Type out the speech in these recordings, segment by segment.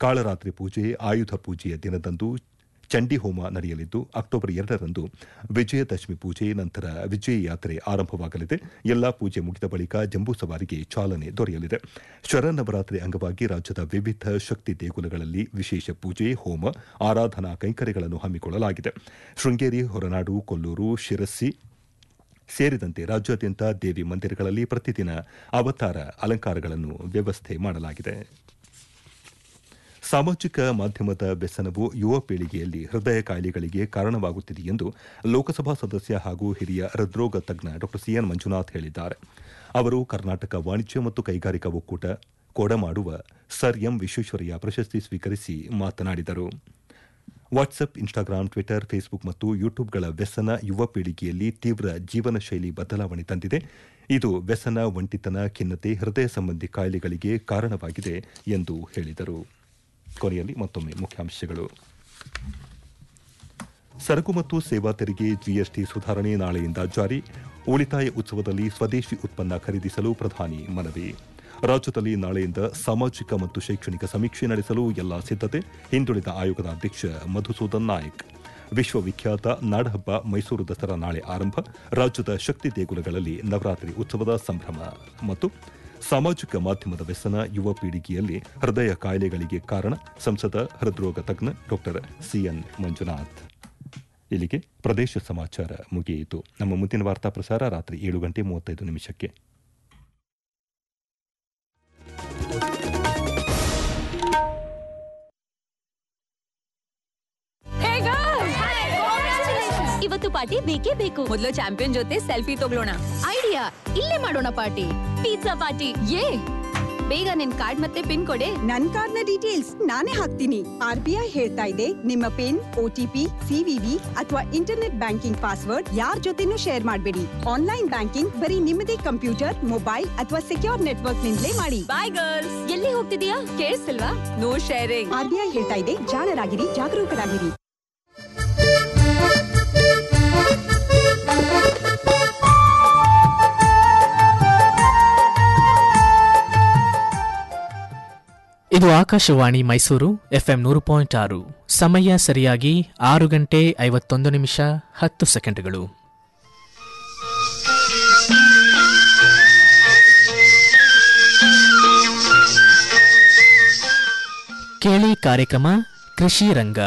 ಕಾಳರಾತ್ರಿ ಪೂಜೆ ಆಯುಧ ಪೂಜೆಯ ದಿನದಂದು ಚಂಡಿ ಹೋಮ ನಡೆಯಲಿದ್ದು ಅಕ್ಟೋಬರ್ ಎರಡರಂದು ವಿಜಯದಶಮಿ ಪೂಜೆ ನಂತರ ವಿಜಯ ಯಾತ್ರೆ ಆರಂಭವಾಗಲಿದೆ ಎಲ್ಲಾ ಪೂಜೆ ಮುಗಿದ ಬಳಿಕ ಜಂಬೂ ಸವಾರಿಗೆ ಚಾಲನೆ ದೊರೆಯಲಿದೆ ಶರನ್ನವರಾತ್ರಿ ಅಂಗವಾಗಿ ರಾಜ್ಯದ ವಿವಿಧ ಶಕ್ತಿ ದೇಗುಲಗಳಲ್ಲಿ ವಿಶೇಷ ಪೂಜೆ ಹೋಮ ಆರಾಧನಾ ಕೈಂಕರ್ಯಗಳನ್ನು ಹಮ್ಮಿಕೊಳ್ಳಲಾಗಿದೆ ಶೃಂಗೇರಿ ಹೊರನಾಡು ಕೊಲ್ಲೂರು ಶಿರಸಿ ಸೇರಿದಂತೆ ರಾಜ್ಯಾದ್ಯಂತ ದೇವಿ ಮಂದಿರಗಳಲ್ಲಿ ಪ್ರತಿದಿನ ಅವತಾರ ಅಲಂಕಾರಗಳನ್ನು ವ್ಯವಸ್ಥೆ ಮಾಡಲಾಗಿದೆ ಸಾಮಾಜಿಕ ಮಾಧ್ಯಮದ ವ್ಯಸನವು ಯುವ ಪೀಳಿಗೆಯಲ್ಲಿ ಹೃದಯ ಕಾಯಿಲೆಗಳಿಗೆ ಕಾರಣವಾಗುತ್ತಿದೆ ಎಂದು ಲೋಕಸಭಾ ಸದಸ್ಯ ಹಾಗೂ ಹಿರಿಯ ಹೃದ್ರೋಗ ತಜ್ಞ ಡಾ ಸಿಎನ್ ಮಂಜುನಾಥ್ ಹೇಳಿದ್ದಾರೆ ಅವರು ಕರ್ನಾಟಕ ವಾಣಿಜ್ಯ ಮತ್ತು ಕೈಗಾರಿಕಾ ಒಕ್ಕೂಟ ಕೊಡಮಾಡುವ ಸರ್ ಎಂ ವಿಶ್ವೇಶ್ವರಯ್ಯ ಪ್ರಶಸ್ತಿ ಸ್ವೀಕರಿಸಿ ಮಾತನಾಡಿದರು ವಾಟ್ಸಪ್ ಇನ್ಸ್ಟಾಗ್ರಾಂ ಟ್ವಿಟರ್ ಫೇಸ್ಬುಕ್ ಮತ್ತು ಯೂಟ್ಯೂಬ್ಗಳ ವ್ಯಸನ ಯುವ ಪೀಳಿಗೆಯಲ್ಲಿ ತೀವ್ರ ಜೀವನ ಶೈಲಿ ಬದಲಾವಣೆ ತಂದಿದೆ ಇದು ವ್ಯಸನ ಒಂಟಿತನ ಖಿನ್ನತೆ ಹೃದಯ ಸಂಬಂಧಿ ಕಾಯಿಲೆಗಳಿಗೆ ಕಾರಣವಾಗಿದೆ ಎಂದು ಹೇಳಿದರು ಕೊನೆಯಲ್ಲಿ ಮತ್ತೊಮ್ಮೆ ಮುಖ್ಯಾಂಶಗಳು ಸರಕು ಮತ್ತು ಸೇವಾ ತೆರಿಗೆ ಜಿಎಸ್ಟಿ ಸುಧಾರಣೆ ನಾಳೆಯಿಂದ ಜಾರಿ ಉಳಿತಾಯ ಉತ್ಸವದಲ್ಲಿ ಸ್ವದೇಶಿ ಉತ್ಪನ್ನ ಖರೀದಿಸಲು ಪ್ರಧಾನಿ ಮನವಿ ರಾಜ್ಯದಲ್ಲಿ ನಾಳೆಯಿಂದ ಸಾಮಾಜಿಕ ಮತ್ತು ಶೈಕ್ಷಣಿಕ ಸಮೀಕ್ಷೆ ನಡೆಸಲು ಎಲ್ಲಾ ಸಿದ್ದತೆ ಹಿಂದುಳಿದ ಆಯೋಗದ ಅಧ್ಯಕ್ಷ ಮಧುಸೂದನ್ ನಾಯಕ್ ವಿಶ್ವವಿಖ್ಯಾತ ನಾಡಹಬ್ಬ ಮೈಸೂರು ದಸರಾ ನಾಳೆ ಆರಂಭ ರಾಜ್ಯದ ಶಕ್ತಿ ದೇಗುಲಗಳಲ್ಲಿ ನವರಾತ್ರಿ ಉತ್ಸವದ ಸಂಭ್ರಮ ಮತ್ತು ಸಾಮಾಜಿಕ ಮಾಧ್ಯಮದ ವ್ಯಸನ ಯುವ ಪೀಳಿಗೆಯಲ್ಲಿ ಹೃದಯ ಕಾಯಿಲೆಗಳಿಗೆ ಕಾರಣ ಸಂಸದ ಹೃದ್ರೋಗ ತಜ್ಞ ಡಾ ಸಿಎನ್ ಮಂಜುನಾಥ್ ಇಲ್ಲಿಗೆ ಪ್ರದೇಶ ಸಮಾಚಾರ ಮುಗಿಯಿತು ನಮ್ಮ ಮುಂದಿನ ವಾರ್ತಾ ಪ್ರಸಾರ ರಾತ್ರಿ ಏಳು ಗಂಟೆ ಮೂವತ್ತೈದು ನಿಮಿಷಕ್ಕೆ ಇವತ್ತು ಪಾರ್ಟಿ ಬೇಕೇ ಬೇಕು ಮೊದಲು ಚಾಂಪಿಯನ್ ಜೊತೆ ಸೆಲ್ಫಿ ತಗೊಳ್ಳೋಣ ಐಡಿಯಾ ಇಲ್ಲೇ ಮಾಡೋಣ ಪಾರ್ಟಿ ಪಿಜ್ಜಾ ಪಾರ್ಟಿ ಏ ಬೇಗ ನಿನ್ ಕಾರ್ಡ್ ಮತ್ತೆ ಪಿನ್ ಕೊಡೆ ನನ್ ಕಾರ್ಡ್ನ ಡೀಟೇಲ್ಸ್ ನಾನೇ ಹಾಕ್ತೀನಿ ಆರ್ ಬಿ ಐ ಹೇಳ್ತಾ ಇದೆ ನಿಮ್ಮ ಪಿನ್ ಒಟಿಪಿ ಸಿವಿವಿ ಅಥವಾ ಇಂಟರ್ನೆಟ್ ಬ್ಯಾಂಕಿಂಗ್ ಪಾಸ್ವರ್ಡ್ ಯಾರ್ ಜೊತೆನೂ ಶೇರ್ ಮಾಡಬೇಡಿ ಆನ್ಲೈನ್ ಬ್ಯಾಂಕಿಂಗ್ ಬರೀ ನಿಮ್ಮದೇ ಕಂಪ್ಯೂಟರ್ ಮೊಬೈಲ್ ಅಥವಾ ಸೆಕ್ಯೂರ್ ನೆಟ್ವರ್ಕ್ ನಿಂದಲೇ ಮಾಡಿ ಬಾಯ್ ಗರ್ಲ್ಸ್ ಎಲ್ಲಿ ಹೋಗ್ತಿದೀಯಾ ಕೇಳಿಸ್ತಿಲ್ವಾ no sharing R B I ಹೇಳ್ತಾ ಇದೆ ಜಾಣರಾಗಿರಿ ಜಾಗರೂಕರಾಗಿರಿ ಇದು ಆಕಾಶವಾಣಿ ಮೈಸೂರು ಎಫ್ಎಂ ನೂರು ಪಾಯಿಂಟ್ ಆರು ಸಮಯ ಸರಿಯಾಗಿ ಆರು ಗಂಟೆ ಐವತ್ತೊಂದು ನಿಮಿಷ ಹತ್ತು ಸೆಕೆಂಡ್ಗಳು ಕೇಳಿ ಕಾರ್ಯಕ್ರಮ ಕೃಷಿ ರಂಗ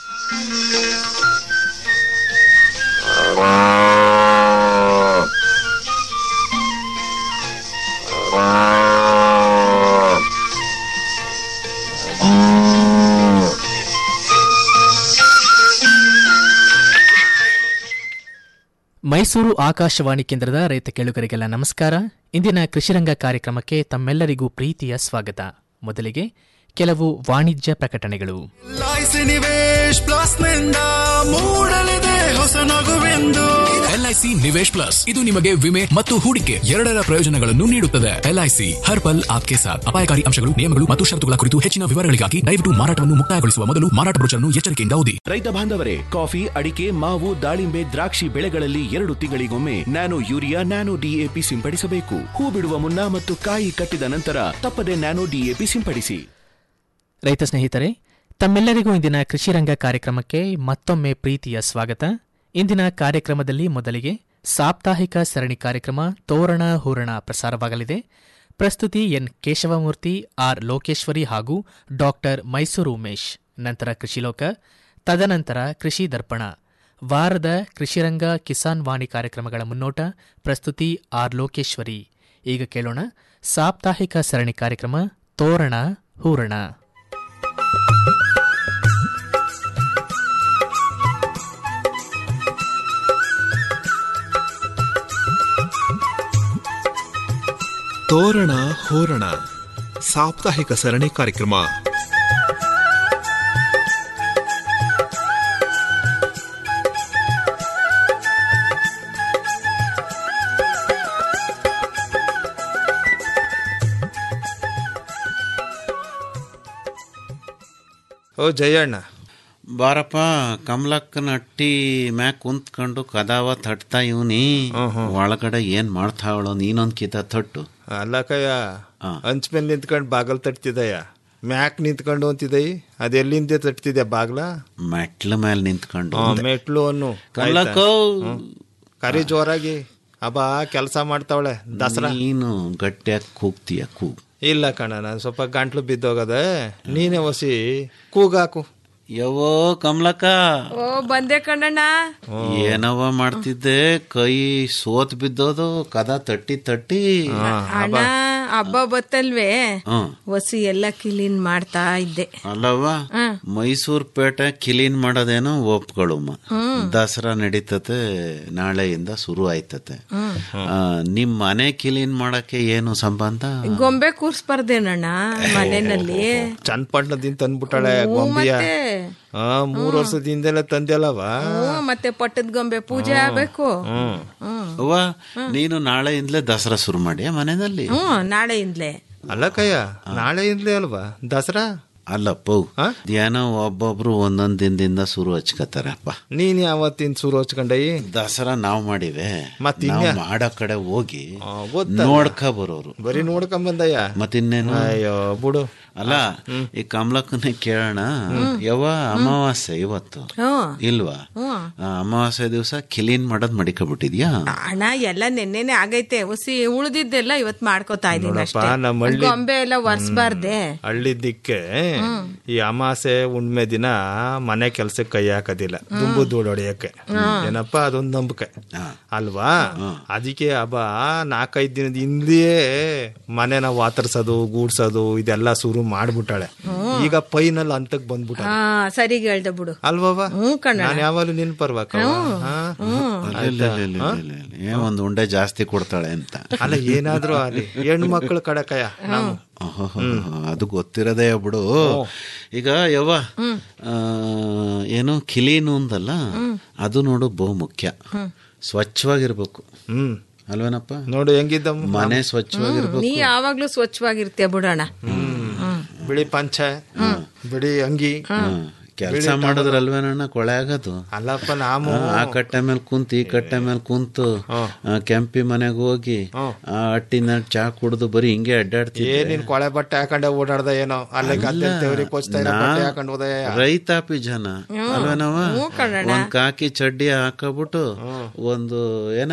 ಮೈಸೂರು ಆಕಾಶವಾಣಿ ಕೇಂದ್ರದ ರೈತ ಕೇಳುಗರಿಗೆಲ್ಲ ನಮಸ್ಕಾರ ಇಂದಿನ ಕೃಷಿರಂಗ ಕಾರ್ಯಕ್ರಮಕ್ಕೆ ತಮ್ಮೆಲ್ಲರಿಗೂ ಪ್ರೀತಿಯ ಸ್ವಾಗತ ಮೊದಲಿಗೆ ಕೆಲವು ವಾಣಿಜ್ಯ ಪ್ರಕಟಣೆಗಳು ಎಲ್ಐಸಿ ನಿವೇಶ್ ಪ್ಲಸ್ ನಿಂದ ಮೂಡಲಿದೆ ಹೊಸ ನಗುವೆಂದು ಎಲ್ಐಸಿ ನಿವೇಶ್ ಪ್ಲಸ್ ಇದು ನಿಮಗೆ ವಿಮೆ ಮತ್ತು ಹೂಡಿಕೆ ಎರಡರ ಪ್ರಯೋಜನಗಳನ್ನು ನೀಡುತ್ತದೆ ಎಲ್ಐಸಿ ಹರ್ ಪಲ್ ಆಪ್ಕೆ ಸಾಥ್ ಅಪಾಯಕಾರಿ ಅಂಶಗಳು ನಿಯಮಗಳು ಮತ್ತು ಷರತ್ತುಗಳ ಕುರಿತು ಹೆಚ್ಚಿನ ವಿವರಗಳಿಗಾಗಿ ದಯವಿಟ್ಟು ಮಾರಾಟವನ್ನು ಮುಕ್ತಾಯಗೊಳಿಸುವ ಮೊದಲು ಮಾರಾಟ ಬ್ರೋಚರ್ನ್ನು ಎಚ್ಚರಿಕೆಯಿಂದ ಓದಿ ರೈತ ಬಾಂಧವರೇ ಕಾಫಿ ಅಡಿಕೆ ಮಾವು ದಾಳಿಂಬೆ ದ್ರಾಕ್ಷಿ ಬೆಳೆಗಳಲ್ಲಿ ಎರಡು ತಿಂಗಳಿಗೊಮ್ಮೆ ನ್ಯಾನೋ ಯೂರಿಯಾ ನ್ಯಾನೋ ಡಿಎಪಿ ಸಿಂಪಡಿಸಬೇಕು ಹೂ ಬಿಡುವ ಮುನ್ನ ಮತ್ತು ಕಾಯಿ ಕಟ್ಟಿದ ನಂತರ ತಪ್ಪದೆ ನ್ಯಾನೋ ಡಿಎಪಿ ಸಿಂಪಡಿಸಿ ರೈತ ಸ್ನೇಹಿತರೆ ತಮ್ಮೆಲ್ಲರಿಗೂ ಇಂದಿನ ಕೃಷಿರಂಗ ಕಾರ್ಯಕ್ರಮಕ್ಕೆ ಮತ್ತೊಮ್ಮೆ ಪ್ರೀತಿಯ ಸ್ವಾಗತ ಇಂದಿನ ಕಾರ್ಯಕ್ರಮದಲ್ಲಿ ಮೊದಲಿಗೆ ಸಾಪ್ತಾಹಿಕ ಸರಣಿ ಕಾರ್ಯಕ್ರಮ ತೋರಣ ಹೂರಣ ಪ್ರಸಾರವಾಗಲಿದೆ ಪ್ರಸ್ತುತಿ ಎನ್ ಕೇಶವಮೂರ್ತಿ ಆರ್ ಲೋಕೇಶ್ವರಿ ಹಾಗೂ ಡಾಕ್ಟರ್ ಮೈಸೂರು ಉಮೇಶ್ ನಂತರ ಕೃಷಿಲೋಕ ತದನಂತರ ಕೃಷಿ ದರ್ಪಣ ವಾರದ ಕೃಷಿರಂಗ ಕಿಸಾನ್ ವಾಣಿ ಕಾರ್ಯಕ್ರಮಗಳ ಮುನ್ನೋಟ ಪ್ರಸ್ತುತಿ ಆರ್ ಲೋಕೇಶ್ವರಿ ಈಗ ಕೇಳೋಣ ಸಾಪ್ತಾಹಿಕ ಸರಣಿ ಕಾರ್ಯಕ್ರಮ ತೋರಣ ಹೂರಣ ತೋರಣ ಹೋರಣ ಸಾಪ್ತಾಹಿಕ ಸರಣಿ ಕಾರ್ಯಕ್ರಮ ಓ ಜಯಣ್ಣ ಬಾರಪ್ಪ ಕಮಲಕ್ಕನ ಅಟ್ಟಿ ಮ್ಯಾಕ್ ಕುಂತ್ಕೊಂಡು ಕದಾವ ತಟ್ತಾ ಇವನಿ ಒಳಗಡೆ ಏನ್ ಮಾಡ್ತಾವಳೋ ನೀನೊಂದ್ ಕಿತ ತಟ್ಟು ಅಲ್ಲ ಕಯ್ಯ ಹಂಚ್ ಮೇಲೆ ನಿಂತ್ಕೊಂಡು ಬಾಗಲ್ ತಟ್ತಿದಯ್ಯ ಮ್ಯಾಕ್ ನಿಂತ್ಕೊಂಡು ಅಂತಿದೆ ಅದೆಲ್ಲಿಂದ ತಟ್ತಿದ್ಯಾ ಬಾಗ್ಲ ಮೆಟ್ಲ ಮೇಲೆ ನಿಂತ್ಕೊಂಡು ಆ, ಮೆಟ್ಲು ಅನ್ನು ಕಲ್ಲಕ್ಕೋ. ಹ್ಮ್. ಕರಿ ಜೋರಾಗಿ ಅಬ್ಬ ಕೆಲಸ ಮಾಡ್ತಾವಳೆ ದಸರಾ ನೀನು ಗಟ್ಟಿಯಾಗಿ ಕೂಗ್ತೀಯ ಕೂಗ್ ಇಲ್ಲ ಕಣ ನಾನು ಸ್ವಲ್ಪ ಗಂಟ್ಲು ಬಿದ್ದೋಗದೆ ನೀನೇ ಹೊಸಿ ಕೂಗಾಕು ಯವೋ ಕಮಲಕ್ಕ ಓ ಬಂದೆ ಕಣ್ಣಣ್ಣ ಏನವ ಮಾಡ್ತಿದ್ದೆ ಕೈ ಸೋತ್ ಬಿದ್ದೋದು ಕದ ತಟ್ಟಿ ತಟ್ಟಿ ಅಣ್ಣ ಹಬ್ಬ ಬತ್ತಲ್ವೇ ಹ್ಮ್ ಹೊಸಿ ಎಲ್ಲ ಕ್ಲೀನ್ ಮಾಡ್ತಾ ಇದ್ದೆ ಅಲ್ಲವ ಮೈಸೂರ್ ಪೇಟೆ ಕ್ಲೀನ್ ಮಾಡೋದೇನೋ ಒಪ್ಕೊಳ್ಳುಮ್ಮ ದಸರಾ ನಡೀತತೆ ನಾಳೆಯಿಂದ ಶುರು ಆಯ್ತತೆ ಆ, ನಿಮ್ ಮನೆ ಕ್ಲೀನ್ ಮಾಡಕ್ಕೆ ಏನು ಸಂಬಂಧ ಗೊಂಬೆ ಕೂರ್ಸ್ಬಾರ್ದೇನಣ್ಣ ಮನೆಯಲ್ಲಿ ಚನ್ನಪಟ್ಟಣದಿಂದ ತಂದ್ಬಿಟ್ಟಾಳೆ ಗೊಂಬಿಯ ಮತ್ತೆ ಆ ಮೂರ್ ವರ್ಷದಿಂದೆಲ್ಲ ತಂದೆಲ್ಲವ ಹ್ಮ್, ಮತ್ತೆ ಪಟ್ಟದ ಗೊಂಬೆ ಪೂಜೆ ಆಗ್ಬೇಕು ಹ್ಮ್ ಅವ್ವ ನೀನು ನಾಳೆಯಿಂದಲೇ ದಸರಾ ಶುರು ಮಾಡಿ ಮನೆಯಲ್ಲಿ ಹ್ಮ್ ನಾಳೆಯಿಂದ್ಲೇ ಅಲ್ಲ ಕಯ್ಯ ನಾಳೆಯಿಂದಲೇ ಅಲ್ವಾ ದಸರಾ ಅಲ್ಲಪ್ಪ ಏನೋ ಒಬ್ಬೊಬ್ರು ಒಂದೊಂದ್ ದಿನದಿಂದ ಶುರು ಹಚ್ಕತಾರಪ್ಪ ನೀನ್ ಯಾವತ್ತಿನ ಶುರು ಹಚ್ಕೊಂಡೈ ದಸರಾ ನಾವ್ ಮಾಡಿವೆ ಮತ್ತ್ ನಾವ್ ಇನ್ಯಾ- ಮಾಡೋ ಕಡೆ ಹೋಗಿ ಗೊತ್ತಲ್ಲ. ನೋಡ್ಕ ಬರೋರು ಬರೀ ನೋಡ್ಕೊಂಬಂದಯ್ಯ ಮತ್ತಿನ್ನೇನು ಅಯ್ಯೋ ಬಿಡು ಅಲ್ಲ ಈ ಕಮಲಕ್ಕನೇ ಕೇಳೋಣ ಯಾವ ಅಮಾವಾಸ್ಯೆ ಇವತ್ತು ಹ್ಮ್ ಇಲ್ವಾ ಹ್ಮ್ ಆ, ಅಮಾವಾಸ್ಯೆ ದಿವಸ ಕ್ಲೀನ್ ಮಾಡೋದ್ ಮಡಿಕಬಿಟ್ಟಿದ್ಯಾ ಅಣ್ಣ ಎಲ್ಲ ನೆನ್ನೆನೆ ಆಗೈತೆ ಹೊಸಿ ಉಳ್ದಿದ್ದೆಲ್ಲ ಇವತ್ ಮಾಡ್ಕೋತಾ ಇದೀನಿ ನೋಡಪ್ಪ, ಅಷ್ಟೇ ನಮ್ಮ ಹಳ್ಳಿ- ಗೊಂಬೆ ಎಲ್ಲ ಒರ್ಸ್ಬಾರ್ದೆ ಹಳ್ಳಿ ದಿಕ್ಕೆ ಈ ಅಮಾಸೆ ಹುಣ್ಮೆ ದಿನ ಮನೆ ಕೆಲ್ಸಕ್ಕೆ ಕೈ ಹಾಕೋದಿಲ್ಲ ದುಂಬು ಧೂಳು ಹೊಡೆಯಕ್ಕೆ ಏನಪ್ಪ ಅದೊಂದು ನಂಬಿಕೆ ಅಲ್ವಾ ಅದಕ್ಕೆ ಹಬ್ಬ ನಾಲ್ಕೈದು ದಿನದ ಹಿಂದೆಯೇ ಮನೆನ ವಾತರ್ಸೋದು ಗೂಡ್ಸೋದು ಇದೆಲ್ಲ ಶುರು ಮಾಡ್ಬಿಟ್ಟಾಳೆ ಈಗ ಫೈನಲ್ ಅಂತಕ್ ಬಂದ್ಬಿಟ್ಟ ಹಾ ಸರಿಗೆ ಹೇಳ್ದೆ ಬಿಡು ಅಲ್ವವ ಹ್ಮ್ ಕಣ್ಣ ನಾನು ಯಾವಾಗಲೂ ನಿನ್ ಪರ್ವಾಕ ಏ ಒಂದ್ ಉಂಡೆ ಜಾಸ್ತಿ ಕೊಡ್ತಾಳೆ ಅಂತ ಅಲ್ಲ ಏನಾದ್ರೂ ಅಲ್ಲಿ ಹೆಣ್ಣು ಮಕ್ಕಳು ಕಡಕಯ ನಾವು ಅಹೋಹೋ, ಅದು ಗೊತ್ತಿರೋದೇ ಬಿಡು ಈಗ ಯವ್ವ ಆ, ಏನು ಕಿಲೀನು ಅಂದಲ್ಲ ಅದು ನೋಡು ಬಹು ಮುಖ್ಯ ಸ್ವಚ್ಛವಾಗಿರ್ಬೇಕು ಹ್ಮ್ ಅಲ್ವೇನಪ್ಪ ನೋಡು ಹೆಂಗಿದ್ದ ಮನೆ ಸ್ವಚ್ಛವಾಗಿರ್ಬೇಕು ನೀ ಯಾವಾಗ್ಲೂ ಸ್ವಚ್ಛವಾಗಿರ್ತೀಯ ಬಿಡೋಣ ಬಿಳಿ ಪಂಚ ಬಿಳಿ ಅಂಗಿ ಕೆಲಸ ಮಾಡಿದ್ರಲ್ವೇನಣ್ಣ ಕೊಳೆ ಆಗೋದು ಅಲ್ಲಪ್ಪ ನಾವು ಆ, ಆ ಕಟ್ಟೆ ಮೇಲೆ ಕುಂತು ಈ ಕಟ್ಟೆ ಮೇಲೆ ಕುಂತು ಆ, ಕೆಂಪಿ ಮನೆಗೆ ಹೋಗಿ ಆ ಹಟ್ಟಿನ ಚಾ ಕುಡ್ದು ಬರೀ ಹಿಂಗೆ ಅಡ್ಡಾಡ್ತಿದ್ದೆ ಏನ್ ನೀನ್ ಕೊಳೆ ಬಟ್ಟೆ ಹಾಕೊಂಡೆ ಓಡಾಡ್ದ ಏನೋ ಅಲ್ಲೇ ಗದ್ದೆ ತೆವರಿ ಕೊಚ್ತಾ ಇರೋ ನಾ- ಬಟ್ಟೆ ಹಾಕೊಂಡು ಹೋದಯ್ಯ ರೈತಾಪಿ ಜನ ಅಲ್ವೇನವ ಒಂದ್ ಕಾಕಿ ಚಡ್ಡಿ ಹಾಕಬಿಟ್ಟು ಒಂದು ಏನ